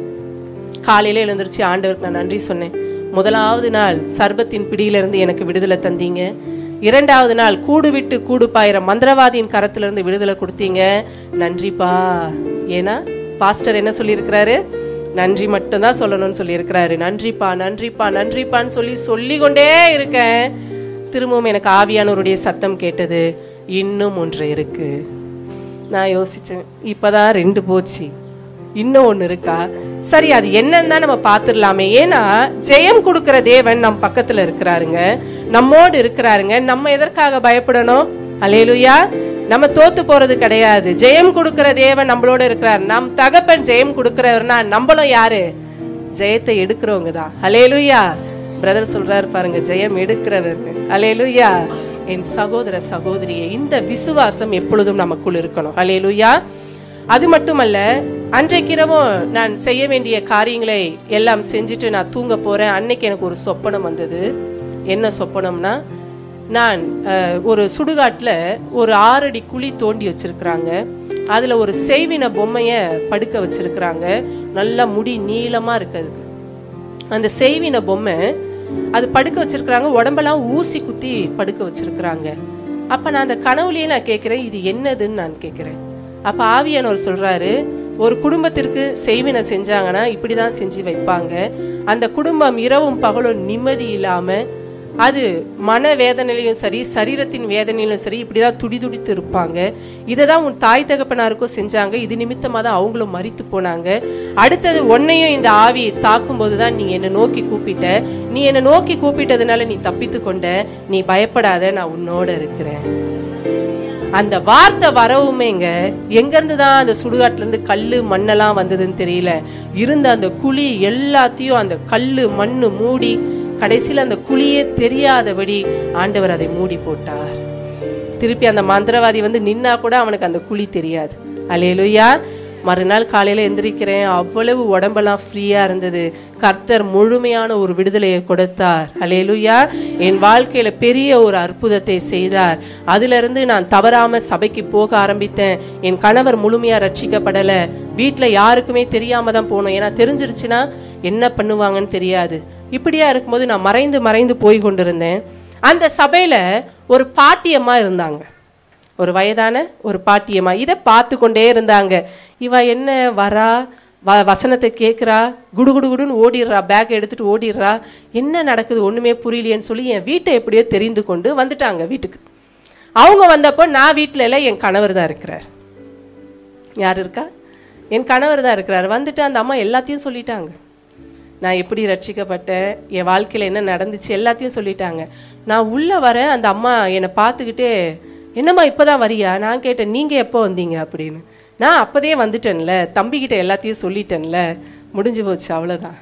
Speaker 1: காலையில எழுந்திருச்சு ஆண்டவருக்கு நான் நன்றி சொன்னேன் முதலாவது நாள் சர்பத்தின் பிடியிலிருந்து எனக்கு விடுதலை தந்தீங்க இரண்டாவது நாள் கூடு விட்டு கூடு பாயிர மந்திரவாதியின் கரத்துல இருந்து விடுதலை கொடுத்தீங்க நன்றிப்பா ஏன்னா பாஸ்டர் என்ன சொல்லியிருக்கிறாரு நன்றி மட்டும்தான் சொல்லணும்னு சொல்லியிருக்கிறாரு நன்றிப்பா நன்றிப்பா நன்றிப்பான்னு சொல்லி சொல்லி கொண்டே இருக்கேன் திரும்பவும் எனக்கு ஆவியானவருடைய சத்தம் கேட்டது இன்னும் ஒன்று இருக்கு நான் யோசிச்சேன் இப்பதான் ரெண்டு போச்சு இன்னும் ஒண்ணு இருக்கா சரி அது என்னன்னு தான் நம்ம பார்த்துடலாமே ஏன்னா ஜெயம் கொடுக்கிற தேவன் நம் பக்கத்துல இருக்கிறாருங்க நம்மோடு இருக்கிறாருங்க நம்ம எதற்காக பயப்படணும் அலேலுயா நம்ம தோத்து போறது கிடையாது ஜெயம் கொடுக்கிற தேவன் நம்மளோட இருக்கிறார் நம் தகப்பன் ஜெயம் கொடுக்கிறவர்னா நம்மளும் யாரு ஜெயத்தை எடுக்கிறவங்க தான் அலேலுயா பிரதர் சொல்றாரு பாருங்க ஜெயம் எடுக்கிறவர் அலேலுயா என் சகோதர சகோதரியே இந்த விசுவாசம் எப்பொழுதும் நமக்குள் இருக்கணும் அலேலுயா அது மட்டுமல்ல அன்றைக்கிரவும் நான் செய்ய வேண்டிய காரியங்களை எல்லாம் செஞ்சுட்டு நான் தூங்க போறேன் அன்னைக்கு எனக்கு ஒரு சொப்பனம் வந்தது என்ன சொப்பனம்னா நான் அஹ், ஒரு சுடுகாட்டில் ஒரு ஆறடி குழி தோண்டி வச்சிருக்கிறாங்க அதுல ஒரு செய்வின பொம்மைய படுக்க வச்சிருக்கிறாங்க நல்லா முடி நீளமா இருக்கு அதுக்கு அந்த செய்வின பொம்மை அது படுக்க வச்சிருக்கிறாங்க உடம்பெல்லாம் ஊசி குத்தி படுக்க வச்சிருக்கிறாங்க அப்ப நான் அந்த கனவுலயே நான் கேட்கிறேன் இது என்னதுன்னு நான் கேட்கிறேன் அப்ப ஆவியானவர் சொல்றாரு ஒரு குடும்பத்திற்கு செய்வினை செஞ்சாங்கன்னா இப்படிதான் செஞ்சு வைப்பாங்க அந்த குடும்பம் இரவும் பகலும் நிம்மதி இல்லாம அது மன வேதனையிலும் சரி சரீரத்தின் வேதனையிலும் சரி இப்படிதான் துடி துடித்து இருப்பாங்க இதை தான் உன் தாய் தகப்பனாருக்கும் செஞ்சாங்க இது நிமித்தமாக தான் அவங்களும் மறித்து போனாங்க அடுத்தது உன்னையும் இந்த ஆவி தாக்கும்போது தான் நீ என்னை நோக்கி கூப்பிட்ட நீ என்னை நோக்கி கூப்பிட்டதுனால நீ தப்பித்து கொண்ட நீ பயப்படாத நான் உன்னோட இருக்கிறேன் அந்த வார்த்தை வரவுமேங்க எங்க இருந்து தான் அந்த சுடுகாட்டுல இருந்து கல்லு மண்ணெல்லாம் வந்ததுன்னு தெரியல இருந்த அந்த குழி எல்லாத்தையும் அந்த கல்லு மண்ணு மூடி கடைசியில அந்த குழியே தெரியாதபடி ஆண்டவர் அதை மூடி போட்டார் திருப்பி அந்த மந்திரவாதி வந்து நின்னா கூட அவனுக்கு அந்த குழி தெரியாது அலையலுயா மறுநாள் காலையில எந்திரிக்கிறேன் அவ்வளவு உடம்பெல்லாம் ஃப்ரீயா இருந்தது கர்த்தர் முழுமையான ஒரு விடுதலையை கொடுத்தார் அலையலுயா என் வாழ்க்கையில பெரிய ஒரு அற்புதத்தை செய்தார் அதுல இருந்து நான் தவறாம சபைக்கு போக ஆரம்பித்தேன் என் கணவர் முழுமையா ரட்சிக்கப்படல வீட்ல யாருக்குமே தெரியாம தான் போனோம் ஏன்னா தெரிஞ்சிருச்சுன்னா என்ன பண்ணுவாங்கன்னு தெரியாது இப்படியா இருக்கும்போது நான் மறைந்து மறைந்து போய் கொண்டிருந்தேன் அந்த சபையில ஒரு பாட்டியம்மா இருந்தாங்க ஒரு வயதான ஒரு பாட்டியம்மா இதை பார்த்து கொண்டே இருந்தாங்க இவ என்ன வரா வ வசனத்தை கேட்குறா குடு குடு குடுன்னு ஓடிடுறா பேக் எடுத்துட்டு ஓடிடுறா என்ன நடக்குது ஒண்ணுமே புரியலையேன்னு சொல்லி என் வீட்டை எப்படியோ தெரிந்து கொண்டு வந்துட்டாங்க வீட்டுக்கு அவங்க வந்தப்போ நான் வீட்டில் இல்லை என் கணவர் தான் இருக்கிறார் யார் இருக்கா என் கணவர் தான் இருக்கிறார் வந்துட்டு அந்த அம்மா எல்லாத்தையும் சொல்லிட்டாங்க நான் எப்படி ரட்சிக்கப்பட்டேன் என் வாழ்க்கையில் என்ன நடந்துச்சு எல்லாத்தையும் சொல்லிட்டாங்க நான் உள்ளே வரேன் அந்த அம்மா என்னை பார்த்துக்கிட்டே என்னம்மா இப்போதான் வரியா நான் கேட்டேன் நீங்கள் எப்போ வந்தீங்க அப்படின்னு நான் அப்போதே வந்துட்டேன்ல தம்பிக்கிட்ட எல்லாத்தையும் சொல்லிட்டேன்ல முடிஞ்சு போச்சு அவ்வளோதான்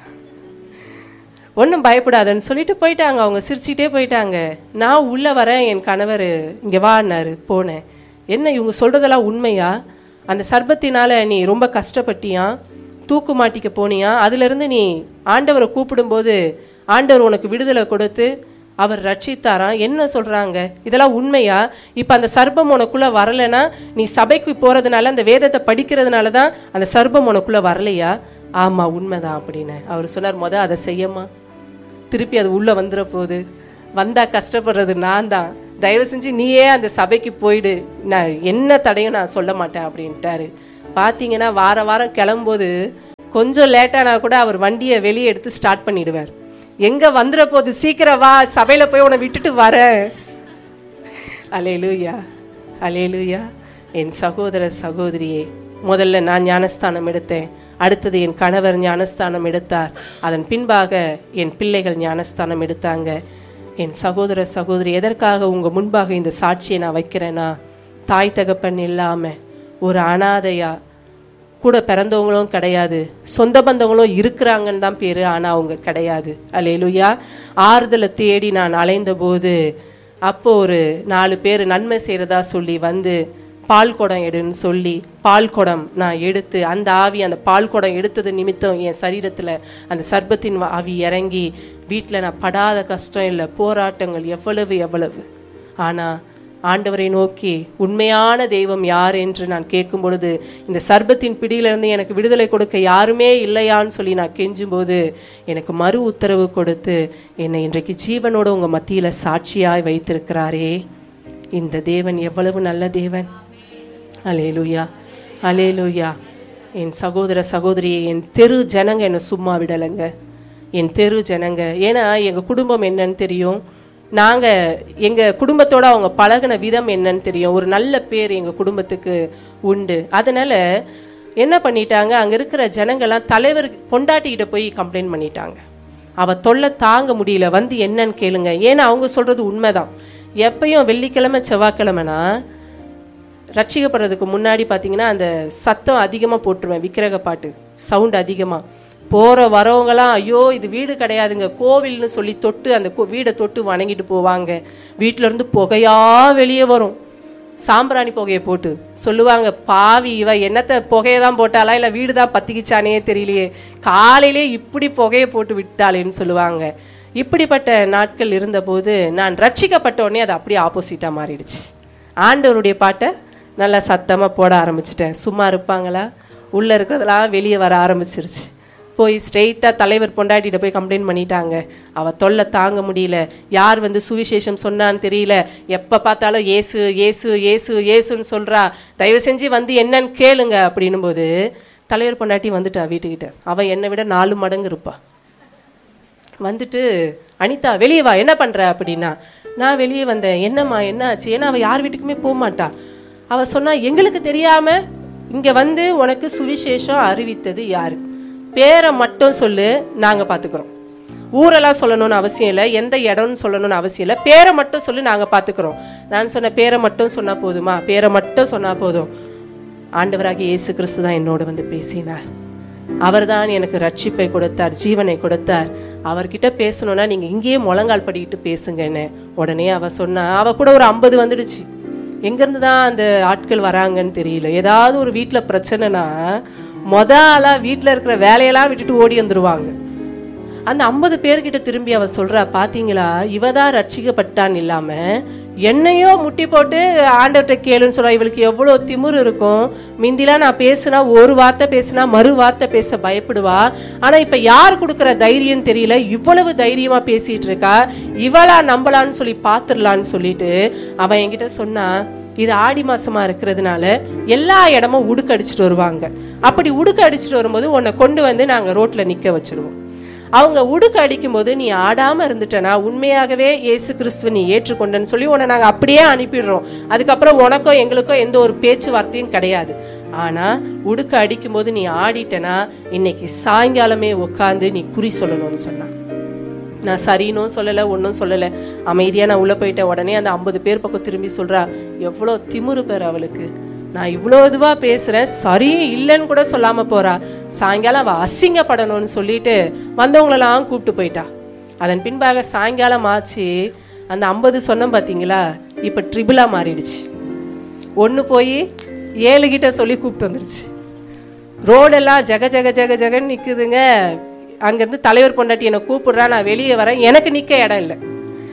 Speaker 1: ஒன்றும் பயப்படாதன்னு சொல்லிட்டு போயிட்டாங்க அவங்க சிரிச்சிட்டே போயிட்டாங்க நான் உள்ளே வரேன் என் கணவர் இங்கே வான்னாரு போனேன் என்ன இவங்க சொல்கிறதெல்லாம் உண்மையா அந்த சர்பத்தினால நீ ரொம்ப கஷ்டப்பட்டியா தூக்கு மாட்டிக்க போனியா அதுலேருந்து நீ ஆண்டவரை கூப்பிடும்போது ஆண்டவர் உனக்கு விடுதலை கொடுத்து அவர் ரட்சித்தாராம் என்ன சொல்றாங்க இதெல்லாம் உண்மையா இப்போ அந்த சர்ப்பம் உனக்குள்ள வரலைன்னா நீ சபைக்கு போறதுனால அந்த வேதத்தை படிக்கிறதுனால தான் அந்த சர்ப்பம் உனக்குள்ள வரலையா ஆமா உண்மைதான் அப்படின்னு அவர் சொன்னார் முத அதை செய்யமா திருப்பி அது உள்ள வந்துட போகுது வந்தா கஷ்டப்படுறது நான் தான் தயவு செஞ்சு நீயே அந்த சபைக்கு போயிடு நான் என்ன தடையும் நான் சொல்ல மாட்டேன் அப்படின்ட்டாரு பார்த்தீங்கன்னா வார வாரம் கிளம்பும்போது கொஞ்சம் லேட்டானா கூட அவர் வண்டியை வெளியே எடுத்து ஸ்டார்ட் பண்ணிடுவார் எங்க வந்துட போகுது சீக்கிரம் வா சபையில போய் உன்னை விட்டுட்டு வரேன் அலேலூயா அலேலூயா என் சகோதர சகோதரியே முதல்ல நான் ஞானஸ்தானம் எடுத்தேன் அடுத்தது என் கணவர் ஞானஸ்தானம் எடுத்தார் அதன் பின்பாக என் பிள்ளைகள் ஞானஸ்தானம் எடுத்தாங்க என் சகோதர சகோதரி எதற்காக உங்க முன்பாக இந்த சாட்சியை நான் வைக்கிறேன்னா தாய் தகப்பன் இல்லாம ஒரு அனாதையா கூட பிறந்தவங்களும் கிடையாது சொந்த பந்தங்களும் இருக்கிறாங்கன்னு தான் பேர் ஆனால் அவங்க கிடையாது அல்லேலூயா ஆறுதலை தேடி நான் அலைந்தபோது அப்போ ஒரு நாலு பேர் நன்மை செய்கிறதா சொல்லி வந்து பால் குடம் எடுன்னு சொல்லி பால் குடம் நான் எடுத்து அந்த ஆவி அந்த பால் குடம் எடுத்தது நிமித்தம் என் சரீரத்தில் அந்த சர்பத்தின் ஆவி இறங்கி வீட்டில் நான் படாத கஷ்டம் இல்லை போராட்டங்கள் எவ்வளவு எவ்வளவு ஆனால் ஆண்டவரை நோக்கி உண்மையான தெய்வம் யார் என்று நான் கேட்கும் பொழுது இந்த சர்பத்தின் பிடியிலிருந்து எனக்கு விடுதலை கொடுக்க யாருமே இல்லையான்னு சொல்லி நான் கெஞ்சும்போது எனக்கு மறு உத்தரவு கொடுத்து என்னை இன்றைக்கு ஜீவனோட உங்கள் மத்தியில் சாட்சியாய் வைத்திருக்கிறாரே இந்த தேவன் எவ்வளவு நல்ல தேவன் அலேலுயா அலேலுயா என் சகோதர சகோதரியை என் தெரு ஜனங்க என்னை சும்மா விடலைங்க என் தெரு ஜனங்க ஏன்னா எங்கள் குடும்பம் என்னன்னு தெரியும் நாங்கள் எங்கள் குடும்பத்தோட அவங்க பழகின விதம் என்னன்னு தெரியும் ஒரு நல்ல பேர் எங்கள் குடும்பத்துக்கு உண்டு அதனால் என்ன பண்ணிட்டாங்க அங்கே இருக்கிற ஜனங்கள்லாம் தலைவர் பொண்டாட்டிக்கிட்ட போய் கம்ப்ளைண்ட் பண்ணிட்டாங்க அவ தொல்லை தாங்க முடியல வந்து என்னன்னு கேளுங்க ஏன்னா அவங்க சொல்கிறது உண்மைதான் எப்பயும் வெள்ளிக்கிழமை செவ்வாய்க்கிழமைனா ரட்சிக்கப்படுறதுக்கு முன்னாடி பார்த்தீங்கன்னா அந்த சத்தம் அதிகமாக போட்டுருவேன் விக்கிரக பாட்டு சவுண்ட் அதிகமாக போகிற வரவங்களாம் ஐயோ இது வீடு கிடையாதுங்க கோவில்னு சொல்லி தொட்டு அந்த கோ வீடை தொட்டு வணங்கிட்டு போவாங்க வீட்டில இருந்து புகையா வெளியே வரும் சாம்பிராணி புகையை போட்டு சொல்லுவாங்க பாவி இவ என்னத்த புகையை தான் போட்டாளா இல்லை வீடு தான் பத்திக்கிச்சானே தெரியலையே காலையிலே இப்படி புகையை போட்டு விட்டாளேன்னு சொல்லுவாங்க இப்படிப்பட்ட நாட்கள் இருந்தபோது நான் ரட்சிக்கப்பட்ட உடனே அது அப்படியே ஆப்போசிட்டாக மாறிடுச்சு ஆண்டவருடைய பாட்டை நல்லா சத்தமாக போட ஆரம்பிச்சிட்டேன் சும்மா இருப்பாங்களா உள்ளே இருக்கிறதெல்லாம் வெளியே வர ஆரம்பிச்சிருச்சு போய் ஸ்ட்ரெயிட்டாக தலைவர் பொண்டாட்டிகிட்ட போய் கம்ப்ளைண்ட் பண்ணிட்டாங்க அவள் தொல்லை தாங்க முடியல யார் வந்து சுவிசேஷம் சொன்னான்னு தெரியல எப்போ பார்த்தாலும் ஏசு ஏசு ஏசு ஏசுன்னு சொல்கிறா தயவு செஞ்சு வந்து என்னன்னு கேளுங்க அப்படின்னும் போது தலைவர் பொண்டாட்டி வந்துட்டா வீட்டுக்கிட்ட அவள் என்னை விட நாலு மடங்கு இருப்பா வந்துட்டு அனிதா வெளியே வா என்ன பண்ற அப்படின்னா நான் வெளியே வந்தேன் என்னம்மா என்ன ஆச்சு ஏன்னா அவள் யார் வீட்டுக்குமே போக மாட்டா அவ சொன்னா எங்களுக்கு தெரியாம இங்க வந்து உனக்கு சுவிசேஷம் அறிவித்தது யாரு பேரை மட்டும் சொல்லு நாங்க பாத்துக்கிறோம் ஊரெல்லாம் சொல்லணும்னு அவசியம் இல்லை எந்த இடம்னு சொல்லணும்னு அவசியம் இல்லை பேரை மட்டும் சொல்லி நாங்க பாத்துக்கிறோம் நான் சொன்ன பேரை மட்டும் சொன்னா போதுமா பேரை மட்டும் சொன்னா போதும் ஆண்டவராகிய இயேசு கிறிஸ்து தான் என்னோட வந்து பேசினார் அவர்தான் எனக்கு ரட்சிப்பை கொடுத்தார் ஜீவனை கொடுத்தார் அவர்கிட்ட பேசணும்னா நீங்க இங்கேயே முழங்கால் படிக்கிட்டு பேசுங்கன்னு உடனே அவ சொன்னா அவ கூட ஒரு ஐம்பது வந்துடுச்சு எங்கேருந்து தான் அந்த ஆட்கள் வராங்கன்னு தெரியல ஏதாவது ஒரு வீட்டில் பிரச்சனைனா மொத ஆளா வீட்டில் இருக்கிற வேலையெல்லாம் விட்டுட்டு ஓடி வந்துருவாங்க அந்த ஐம்பது பேர்கிட்ட திரும்பி அவ சொல்றா பாத்தீங்களா இவ தான் ரட்சிக்கப்பட்டான் இல்லாம என்னையோ முட்டி போட்டு ஆண்டவர்கிட்ட கேளுன்னு சொல்றா இவளுக்கு எவ்வளோ திமிரு இருக்கும் மிந்திலாம் நான் பேசுனா ஒரு வார்த்தை பேசுனா மறு வார்த்தை பேச பயப்படுவா ஆனா இப்ப யார் கொடுக்குற தைரியம் தெரியல இவ்வளவு தைரியமா பேசிட்டு இருக்கா இவளா நம்பலான்னு சொல்லி பாத்துடலான்னு சொல்லிட்டு அவன் என்கிட்ட சொன்னா இது ஆடி மாசமா இருக்கிறதுனால எல்லா இடமும் உடுக்கு அடிச்சிட்டு வருவாங்க அப்படி உடுக்கு அடிச்சிட்டு வரும்போது உன்னை கொண்டு வந்து நாங்க ரோட்ல நிக்க வச்சிருவோம் அவங்க உடுக்கு அடிக்கும்போது நீ ஆடாம இருந்துட்டனா உண்மையாகவே இயேசு கிறிஸ்துவ நீ ஏற்றுக்கொண்டன்னு சொல்லி உன்னை நாங்க அப்படியே அனுப்பிடுறோம் அதுக்கப்புறம் உனக்கோ எங்களுக்கோ எந்த ஒரு பேச்சுவார்த்தையும் கிடையாது ஆனா உடுக்கு அடிக்கும்போது நீ ஆடிட்டனா இன்னைக்கு சாயங்காலமே உட்காந்து நீ குறி சொல்லணும்னு சொன்னான் நான் சரின்னும் சொல்லலை ஒன்றும் சொல்லலை அமைதியாக நான் உள்ளே போயிட்டேன் உடனே அந்த ஐம்பது பேர் பக்கம் திரும்பி சொல்கிறா எவ்வளோ திமிரு பேர் அவளுக்கு நான் இவ்வளோ இதுவாக பேசுகிறேன் சரி இல்லைன்னு கூட சொல்லாமல் போகிறா சாயங்காலம் அவள் அசிங்கப்படணும்னு சொல்லிட்டு வந்தவங்களெல்லாம் கூப்பிட்டு போயிட்டா அதன் பின்பாக சாயங்காலம் ஆச்சு அந்த ஐம்பது சொன்னோம் பார்த்தீங்களா இப்போ ட்ரிபிளாக மாறிடுச்சு ஒன்று போய் ஏழு கிட்ட சொல்லி கூப்பிட்டு வந்துருச்சு ரோடெல்லாம் ஜக ஜக ஜக ஜகன்னு நிற்குதுங்க அங்கேருந்து தலைவர் பொண்டாட்டி என்னை கூப்பிடுறா நான் வெளியே வரேன் எனக்கு நிற்க இடம் இல்லை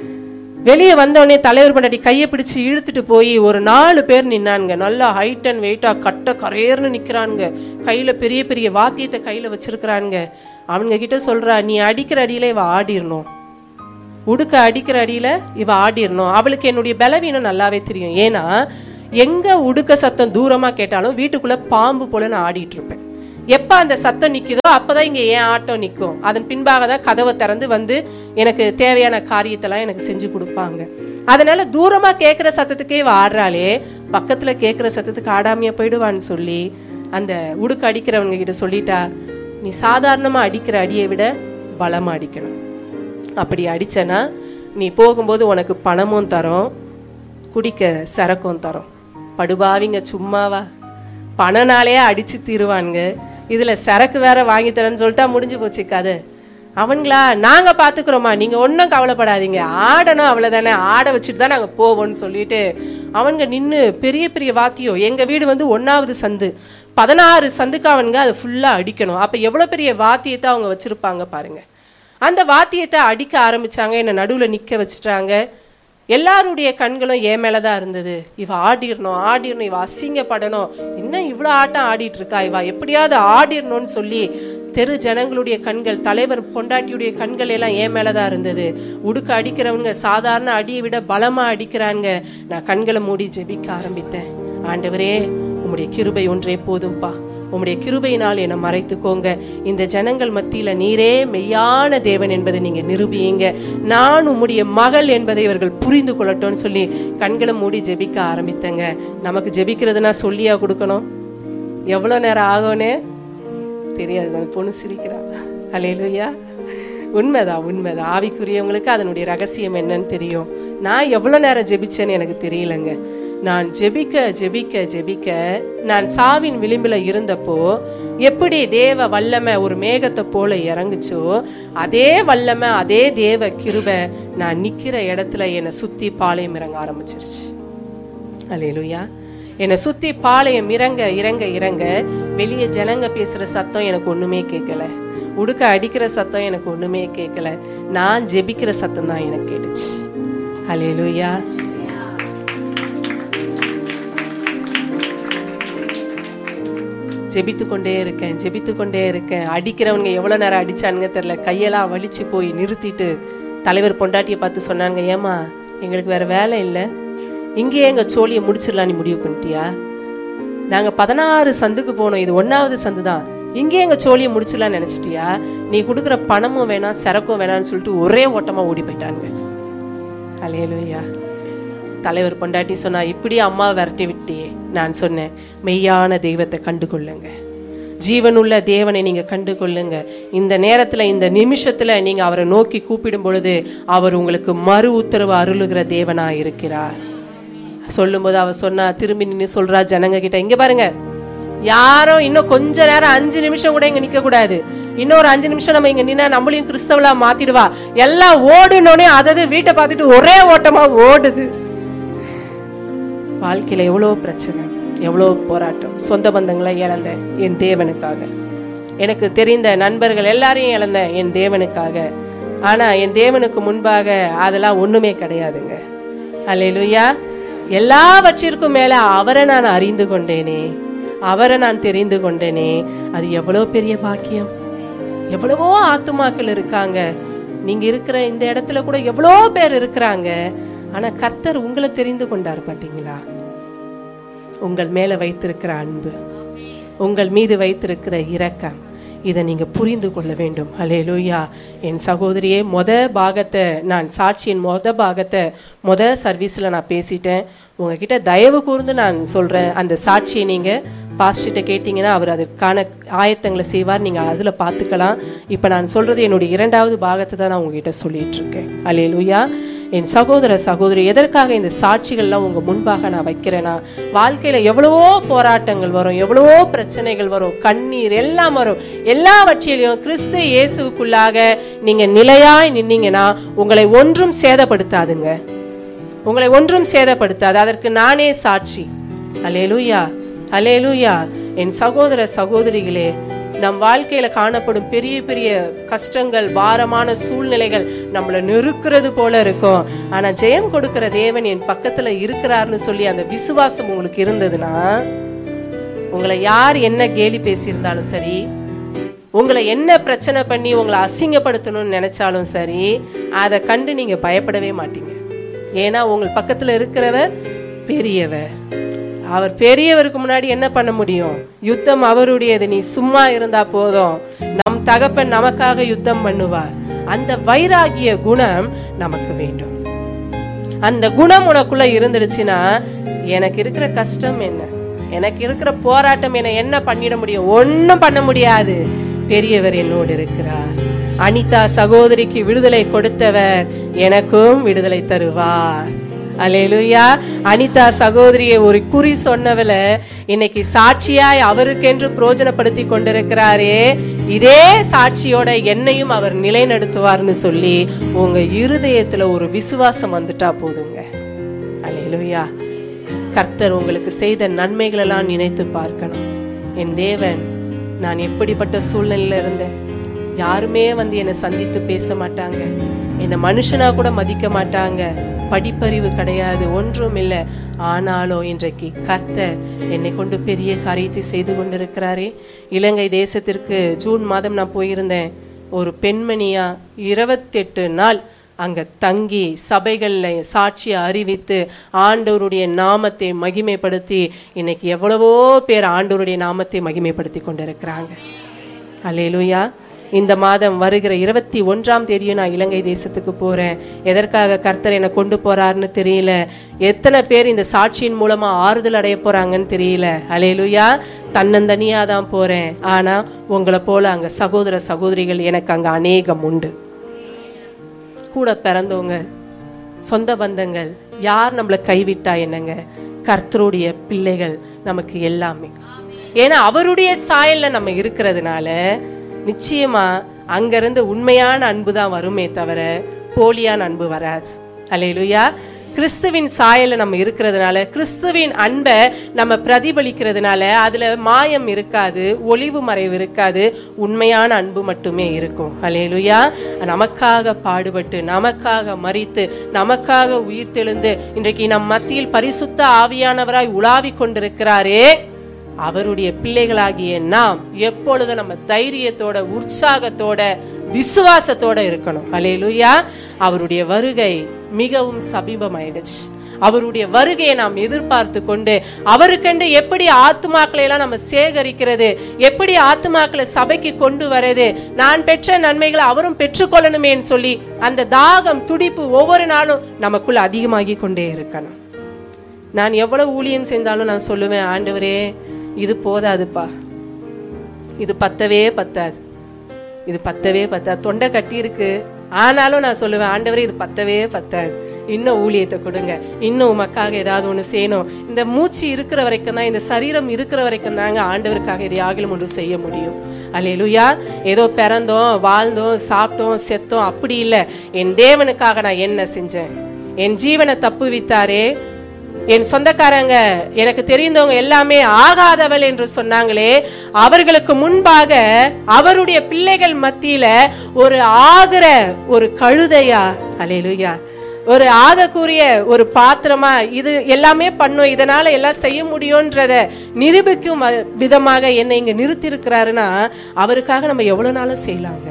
Speaker 1: வெளியே வந்தோடனே தலைவர் பொண்டாட்டி கையை பிடிச்சு இழுத்துட்டு போய் ஒரு நாலு பேர் நின்னானுங்க நல்லா ஹைட் அண்ட் வெயிட்டாக கட்ட கரையர்னு நிற்கிறானுங்க கையில் பெரிய பெரிய வாத்தியத்தை கையில் வச்சிருக்கிறானுங்க அவனுங்க கிட்ட சொல்றா நீ அடிக்கிற அடியில் இவ ஆடிரணும் உடுக்க அடிக்கிற அடியில் இவ ஆடிரணும் அவளுக்கு என்னுடைய பலவீனம் நல்லாவே தெரியும் ஏன்னா எங்க உடுக்க சத்தம் தூரமா கேட்டாலும் வீட்டுக்குள்ள பாம்பு போல நான் ஆடிட்டு இருப்பேன் எப்ப அந்த சத்தம் நிக்குதோ அப்பதான் இங்க ஏன் ஆட்டம் நிக்கும் அதன் பின்பாக தான் கதவை திறந்து வந்து எனக்கு தேவையான காரியத்தெல்லாம் எனக்கு செஞ்சு கொடுப்பாங்க அதனால தூரமா கேட்குற சத்தத்துக்கே இவ ஆடுறாளே பக்கத்துல கேட்குற சத்தத்துக்கு ஆடாமையா போயிடுவான்னு சொல்லி அந்த உடுக்க அடிக்கிறவங்க கிட்ட சொல்லிட்டா நீ சாதாரணமா அடிக்கிற அடியை விட பலமா அடிக்கணும் அப்படி அடிச்சனா நீ போகும்போது உனக்கு பணமும் தரோம் குடிக்க சரக்கும் தரோம் படுபாவிங்க சும்மாவா பணனாலே அடிச்சு தீருவானுங்க இதுல சரக்கு வேற வாங்கி தரேன்னு சொல்லிட்டா முடிஞ்சு போச்சு கதை அவங்களா நாங்க பாத்துக்கிறோமா நீங்க ஒன்றும் கவலைப்படாதீங்க ஆடணும் அவ்வளவுதானே ஆட வச்சுட்டு தான் நாங்க போவோம்னு சொல்லிட்டு அவனுங்க நின்னு பெரிய பெரிய வாத்தியம் எங்க வீடு வந்து ஒன்னாவது சந்து பதினாறு சந்துக்கு அவனுங்க அதை ஃபுல்லா அடிக்கணும் அப்ப எவ்வளவு பெரிய வாத்தியத்தை அவங்க வச்சிருப்பாங்க பாருங்க அந்த வாத்தியத்தை அடிக்க ஆரம்பிச்சாங்க என்னை நடுவுல நிக்க வச்சுட்டாங்க எல்லாருடைய கண்களும் என் மேலதான் இருந்தது இவ ஆடிரணும் ஆடிரணும் இவ அசிங்கப்படணும் இன்னும் இவ்வளோ ஆட்டம் ஆடிட்டு இருக்கா இவ எப்படியாவது ஆடிரணும்னு சொல்லி தெரு ஜனங்களுடைய கண்கள் தலைவர் பொண்டாட்டியுடைய கண்கள் எல்லாம் என் மேலதான் இருந்தது உடுக்க அடிக்கிறவங்க சாதாரண அடியை விட பலமா அடிக்கிறாங்க நான் கண்களை மூடி ஜெபிக்க ஆரம்பித்தேன் ஆண்டவரே உம்முடைய கிருபை ஒன்றே போதும்பா உம்முடைய கிருபையினால் என்னை மறைத்துக்கோங்க இந்த ஜனங்கள் மத்தியில நீரே மெய்யான தேவன் என்பதை நீங்க நிரூபியுங்க நான் உம்முடைய மகள் என்பதை இவர்கள் புரிந்து கொள்ளட்டும்னு சொல்லி கண்களை மூடி ஜெபிக்க ஆரம்பித்தேங்க நமக்கு ஜெபிக்கிறதுனா சொல்லியா கொடுக்கணும் எவ்வளோ நேரம் ஆகும்னே தெரியாது அந்த பொண்ணு சிரிக்கிறா அலையிலுயா உண்மைதான் உண்மைதான் ஆவிக்குரியவங்களுக்கு அதனுடைய ரகசியம் என்னன்னு தெரியும் நான் எவ்வளோ நேரம் ஜெபிச்சேன்னு எனக்கு தெரியலங்க நான் ஜெபிக்க ஜெபிக்க ஜெபிக்க நான் சாவின் விளிம்பில் இருந்தப்போ எப்படி தேவ வல்லமை ஒரு மேகத்தை போல இறங்குச்சோ அதே வல்லமை அதே தேவ கிருபை நான் நிக்கிற இடத்துல என்னை சுத்தி பாளையம் இறங்க ஆரம்பிச்சிருச்சு அல்லேலூயா என்னை சுத்தி பாளையம் இறங்க இறங்க இறங்க வெளியே ஜனங்க பேசுற சத்தம் எனக்கு ஒண்ணுமே கேட்கல உடுக்க அடிக்கிற சத்தம் எனக்கு ஒண்ணுமே கேட்கல நான் ஜெபிக்கிற சத்தம் தான் எனக்கு கேட்டுச்சு அல்லேலூயா ஜெபித்து கொண்டே இருக்கேன் ஜெபித்து கொண்டே இருக்கேன் அடிக்கிறவங்க எவ்வளவு நேரம் அடிச்சானுங்க தெரியல கையெல்லாம் வலிச்சு போய் நிறுத்திட்டு தலைவர் பொண்டாட்டியை பார்த்து சொன்னாங்க ஏமா எங்களுக்கு வேற வேலை இல்லை இங்கேயே எங்க சோழியை முடிச்சிடலாம் நீ முடிவு பண்ணிட்டியா நாங்க பதினாறு சந்துக்கு போனோம் இது ஒன்னாவது சந்து தான் இங்கேயே எங்க சோழியை முடிச்சிடலாம்னு நினைச்சிட்டியா நீ கொடுக்குற பணமும் வேணாம் சரக்கும் வேணாம்னு சொல்லிட்டு ஒரே ஓட்டமா ஓடி போயிட்டாங்க அலையலுயா தலைவர் பொண்டாட்டி சொன்னா இப்படி அம்மா விரட்டி விட்டியே நான் சொன்னேன் மெய்யான தெய்வத்தை கண்டு கொள்ளுங்க ஜீவனுள்ள தேவனை நீங்க கண்டு கொள்ளுங்க இந்த நேரத்துல இந்த நிமிஷத்துல நீங்க அவரை நோக்கி கூப்பிடும் பொழுது அவர் உங்களுக்கு மறு உத்தரவு அருளுகிற தேவனா இருக்கிறார் சொல்லும்போது அவ சொன்னா திரும்பி நின்று சொல்றா ஜனங்க கிட்ட இங்க பாருங்க யாரும் இன்னும் கொஞ்ச நேரம் அஞ்சு நிமிஷம் கூட இங்க நிக்க கூடாது இன்னொரு அஞ்சு நிமிஷம் நம்ம இங்க நின்னா நம்மளையும் கிறிஸ்தவளா மாத்திடுவா எல்லாம் ஓடுனோடனே அதது வீட்டை பார்த்துட்டு ஒரே ஓட்டமா ஓடுது வாழ்க்கையில எவ்வளோ பிரச்சனை எவ்வளோ போராட்டம் சொந்த பந்தங்களை இழந்தேன் என் தேவனுக்காக எனக்கு தெரிந்த நண்பர்கள் எல்லாரையும் இழந்தேன் என் தேவனுக்காக ஆனா என் தேவனுக்கு முன்பாக அதெல்லாம் ஒண்ணுமே கிடையாதுங்க அல்லேலூயா எல்லாவற்றிற்கும் மேல அவரை நான் அறிந்து கொண்டேனே அவரை நான் தெரிந்து கொண்டேனே அது எவ்வளோ பெரிய பாக்கியம் எவ்வளவோ ஆத்துமாக்கள் இருக்காங்க நீங்க இருக்கிற இந்த இடத்துல கூட எவ்வளோ பேர் இருக்கிறாங்க ஆனா கர்த்தர் உங்களை தெரிந்து கொண்டார் பாத்தீங்களா உங்கள் மேல வைத்திருக்கிற அன்பு உங்கள் மீது வைத்திருக்கிற இரக்கம் இதை நீங்க புரிந்து கொள்ள வேண்டும் ஹalleluya என் சகோதரியே மொத பாகத்தை நான் சாட்சியின் மொத பாகத்தை மொத சர்வீஸ்ல நான் பேசிட்டேன் உங்ககிட்ட தயவு கூர்ந்து நான் சொல்றேன் அந்த சாட்சியை நீங்க பாஸ்டிட்ட கேட்டிங்கன்னா அவர் அதுக்கான ஆயத்தங்களை செய்வார் நீங்க அதுல பார்த்துக்கலாம் இப்போ நான் சொல்றது என்னுடைய இரண்டாவது பாகத்தை தான் நான் உங்ககிட்ட சொல்லிட்டு இருக்கேன் அல்லேலூயா என் சகோதர சகோதரி எதற்காக இந்த சாட்சிகள்லாம் உங்க முன்பாக நான் வைக்கிறேன்னா வாழ்க்கையில எவ்வளவோ போராட்டங்கள் வரும் எவ்வளவோ பிரச்சனைகள் வரும் கண்ணீர் எல்லாம் வரும் எல்லாவற்றிலையும் கிறிஸ்து இயேசுக்குள்ளாக நீங்க நிலையாய் நின்னீங்கன்னா உங்களை ஒன்றும் சேதப்படுத்தாதுங்க உங்களை ஒன்றும் சேதப்படுத்தாது அதற்கு நானே சாட்சி அலேலூயா அலேலூயா என் சகோதர சகோதரிகளே நம் வாழ்க்கையில காணப்படும் பெரிய பெரிய கஷ்டங்கள் பாரமான சூழ்நிலைகள் நம்மளை நெருக்கிறது போல இருக்கும் ஆனா ஜெயம் கொடுக்கிற தேவன் என் பக்கத்துல இருக்கிறார்னு சொல்லி அந்த விசுவாசம் உங்களுக்கு இருந்ததுன்னா உங்களை யார் என்ன கேலி பேசியிருந்தாலும் சரி உங்களை என்ன பிரச்சனை பண்ணி உங்களை அசிங்கப்படுத்தணும்னு நினைச்சாலும் சரி அதை கண்டு நீங்க பயப்படவே மாட்டீங்க ஏன்னா உங்கள் பக்கத்துல இருக்கிறவர் பெரியவர் அவர் பெரியவருக்கு முன்னாடி என்ன பண்ண முடியும் யுத்தம் அவருடையது நீ சும்மா இருந்தா போதும் நம் தகப்பன் நமக்காக யுத்தம் பண்ணுவார் அந்த வைராகிய குணம் நமக்கு வேண்டும் அந்த குணம் உனக்குள்ள இருந்துடுச்சுன்னா எனக்கு இருக்கிற கஷ்டம் என்ன எனக்கு இருக்கிற போராட்டம் என்ன என்ன பண்ணிட முடியும் ஒண்ணும் பண்ண முடியாது பெரியவர் என்னோடு இருக்கிறார் அனிதா சகோதரிக்கு விடுதலை கொடுத்தவர் எனக்கும் விடுதலை தருவார் அலேலுயா அனிதா சகோதரியை ஒரு குறி சொன்னவள இன்னைக்கு சாட்சியாய் அவருக்கென்று பிரோஜனப்படுத்தி கொண்டிருக்கிறாரே இதே சாட்சியோட என்னையும் அவர் நிலைநடத்துவார்னு சொல்லி உங்க இருதயத்துல ஒரு விசுவாசம் வந்துட்டா போதுங்க அலேலுயா கர்த்தர் உங்களுக்கு செய்த நன்மைகளெல்லாம் நினைத்து பார்க்கணும் என் தேவன் நான் எப்படிப்பட்ட சூழ்நிலையில இருந்தேன் யாருமே வந்து என்னை சந்தித்து பேச மாட்டாங்க இந்த மனுஷனா கூட மதிக்க மாட்டாங்க படிப்பறிவு கிடையாது ஒன்றும் இல்லை ஆனாலும் இன்றைக்கு கர்த்தர் என்னை கொண்டு பெரிய காரியத்தை செய்து கொண்டிருக்கிறாரே இலங்கை தேசத்திற்கு ஜூன் மாதம் நான் போயிருந்தேன் ஒரு பெண்மணியா இருபத்தெட்டு நாள் அங்க தங்கி சபைகள்ல சாட்சியை அறிவித்து ஆண்டவருடைய நாமத்தை மகிமைப்படுத்தி இன்னைக்கு எவ்வளவோ பேர் ஆண்டவருடைய நாமத்தை மகிமைப்படுத்தி கொண்டிருக்கிறாங்க அல்லேலூயா இந்த மாதம் வருகிற இருபத்தி ஒன்றாம் தேதியும் நான் இலங்கை தேசத்துக்கு போறேன் எதற்காக கர்த்தர் என்னை கொண்டு போறாருன்னு தெரியல எத்தனை பேர் இந்த சாட்சியின் மூலமா ஆறுதல் அடைய போறாங்கன்னு தெரியல அலேலுயா தன்னந்தனியா தான் போறேன் ஆனா உங்களை போல அங்க சகோதர சகோதரிகள் எனக்கு அங்க அநேகம் உண்டு கூட பிறந்தவங்க சொந்த பந்தங்கள் யார் நம்மளை கைவிட்டா என்னங்க கர்த்தருடைய பிள்ளைகள் நமக்கு எல்லாமே ஏன்னா அவருடைய சாயல்ல நம்ம இருக்கிறதுனால நிச்சயமா அங்கிருந்து உண்மையான அன்பு தான் வருமே தவிர போலியான அன்பு வராது அல்லேலூயா கிறிஸ்துவின் சாயல்ல நம்ம இருக்கிறதுனால கிறிஸ்துவின் அன்பை நம்ம பிரதிபலிக்கிறதுனால அதுல மாயம் இருக்காது ஒளிவு மறைவு இருக்காது உண்மையான அன்பு மட்டுமே இருக்கும் அலேலுயா நமக்காக பாடுபட்டு நமக்காக மறித்து நமக்காக உயிர் தெழுந்து இன்றைக்கு நம் மத்தியில் பரிசுத்த ஆவியானவராய் உலாவிக் கொண்டிருக்கிறாரே அவருடைய பிள்ளைகளாகிய நாம் எப்பொழுது நம்ம தைரியத்தோட உற்சாகத்தோட விசுவாசத்தோட இருக்கணும் அலேலுயா அவருடைய வருகை மிகவும் சமீபமாயிடுச்சு அவருடைய வருகையை நாம் எதிர்பார்த்து கொண்டு அவருக்கென்று எப்படி ஆத்துமாக்களை எல்லாம் நம்ம சேகரிக்கிறது எப்படி ஆத்துமாக்களை சபைக்கு கொண்டு வரது நான் பெற்ற நன்மைகளை அவரும் பெற்றுக்கொள்ளணுமேன்னு சொல்லி அந்த தாகம் துடிப்பு ஒவ்வொரு நாளும் நமக்குள்ள அதிகமாகி கொண்டே இருக்கணும் நான் எவ்வளவு ஊழியம் செய்தாலும் நான் சொல்லுவேன் ஆண்டவரே இது போதாதுப்பா இது பத்தவே பத்தாது இது பத்தவே பத்தாது தொண்டை கட்டி இருக்கு ஆனாலும் நான் சொல்லுவேன் ஆண்டவரே இது பத்தவே பத்தாது இன்னும் ஊழியத்தை கொடுங்க இன்னும் உமக்காக ஏதாவது ஒன்று செய்யணும் இந்த மூச்சு இருக்கிற வரைக்கும் தான் இந்த சரீரம் இருக்கிற வரைக்கும் தாங்க ஆண்டவருக்காக எதையாகிலும் ஒன்று செய்ய முடியும் அல்லேலூயா ஏதோ பிறந்தோம் வாழ்ந்தோம் சாப்பிட்டோம் செத்தோம் அப்படி இல்லை என் தேவனுக்காக நான் என்ன செஞ்சேன் என் ஜீவனை தப்பு வித்தாரே என் சொந்தக்காரங்க எனக்கு தெரிந்தவங்க எல்லாமே ஆகாதவள் என்று சொன்னாங்களே அவர்களுக்கு முன்பாக அவருடைய பிள்ளைகள் மத்தியில ஒரு ஆகிற ஒரு கழுதையா அலேலுயா ஒரு ஆகக்கூடிய ஒரு பாத்திரமா இது எல்லாமே பண்ணும் இதனால எல்லாம் செய்ய முடியும்ன்றத நிரூபிக்கும் வ- விதமாக என்னை இங்க நிறுத்தியிருக்கிறாருன்னா அவருக்காக நம்ம எவ்வளவு நாளும் செய்யலாங்க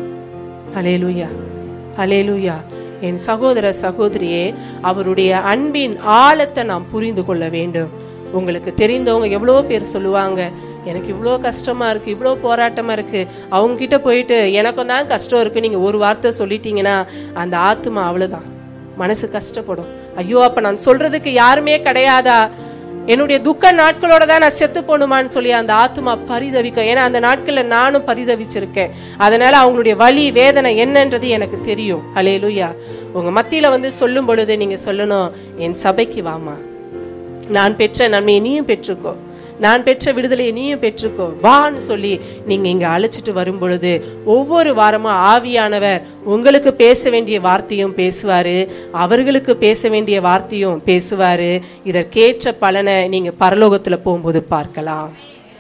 Speaker 1: அலேலுயா அலேலுயா என் சகோதர சகோதரியே அவருடைய அன்பின் ஆழத்தை நாம் புரிந்து கொள்ள வேண்டும் உங்களுக்கு தெரிந்தவங்க எவ்வளோ பேர் சொல்லுவாங்க எனக்கு இவ்வளோ கஷ்டமா இருக்கு இவ்வளோ போராட்டமா இருக்கு அவங்க கிட்ட போயிட்டு எனக்கும் தான் கஷ்டம் இருக்கு நீங்க ஒரு வார்த்தை சொல்லிட்டீங்கன்னா அந்த ஆத்மா அவ்வளவுதான் மனசு கஷ்டப்படும் ஐயோ அப்ப நான் சொல்றதுக்கு யாருமே கிடையாதா என்னுடைய துக்க நாட்களோட தான் நான் செத்து போணுமான்னு சொல்லி அந்த ஆத்மா பரிதவிக்கும் ஏன்னா அந்த நாட்கள்ல நானும் பரிதவிச்சிருக்கேன் அதனால அவங்களுடைய வலி வேதனை என்னன்றது எனக்கு தெரியும் அலேலுயா உங்க மத்தியில வந்து சொல்லும் பொழுது நீங்க சொல்லணும் என் சபைக்கு வாமா நான் பெற்ற நன்மையை நீயும் பெற்றுக்கோ நான் பெற்ற விடுதலையை நீயும் பெற்றுக்கோ வான்னு சொல்லி நீங்க இங்க அழைச்சிட்டு வரும் பொழுது ஒவ்வொரு வாரமும் ஆவியானவர் உங்களுக்கு பேச வேண்டிய வார்த்தையும் பேசுவாரு அவர்களுக்கு பேச வேண்டிய வார்த்தையும் பேசுவாரு இதற்கேற்ற பலனை நீங்க பரலோகத்துல போகும்போது பார்க்கலாம்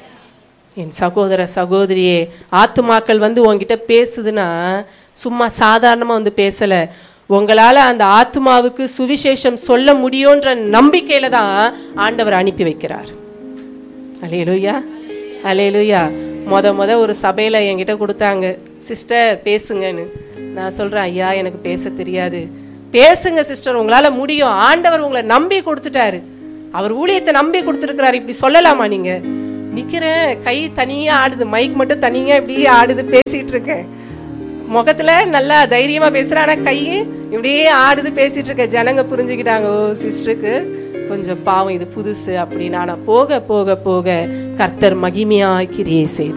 Speaker 1: என் சகோதர சகோதரியே ஆத்துமாக்கள் வந்து உன்கிட்ட பேசுதுன்னா சும்மா சாதாரணமா வந்து பேசல உங்களால அந்த ஆத்மாவுக்கு சுவிசேஷம் சொல்ல முடியும்ன்ற நம்பிக்கையில தான் ஆண்டவர் அனுப்பி வைக்கிறார் அலேலுயா அலேலுயா மொத மொத ஒரு சபையில என்கிட்ட கொடுத்தாங்க சிஸ்டர் பேசுங்கன்னு நான் சொல்றேன் ஐயா எனக்கு பேச தெரியாது பேசுங்க சிஸ்டர் உங்களால முடியும் ஆண்டவர் உங்களை நம்பி கொடுத்துட்டாரு அவர் ஊழியத்தை நம்பி கொடுத்துருக்கிறாரு இப்படி சொல்லலாமா நீங்க நிக்கிறேன் கை தனியா ஆடுது மைக் மட்டும் தனியா இப்படியே ஆடுது பேசிட்டு இருக்கேன் முகத்துல நல்லா தைரியமா பேசுறேன் ஆனா கை இப்படியே ஆடுது பேசிட்டு இருக்க ஜனங்க புரிஞ்சுக்கிட்டாங்க ஓ சிஸ்டருக்கு கொஞ்சம் பாவம் இது புதுசு அப்படின்னு ஆனா போக போக போக கர்த்தர் மகிமையாய் கிரியை செய்தார்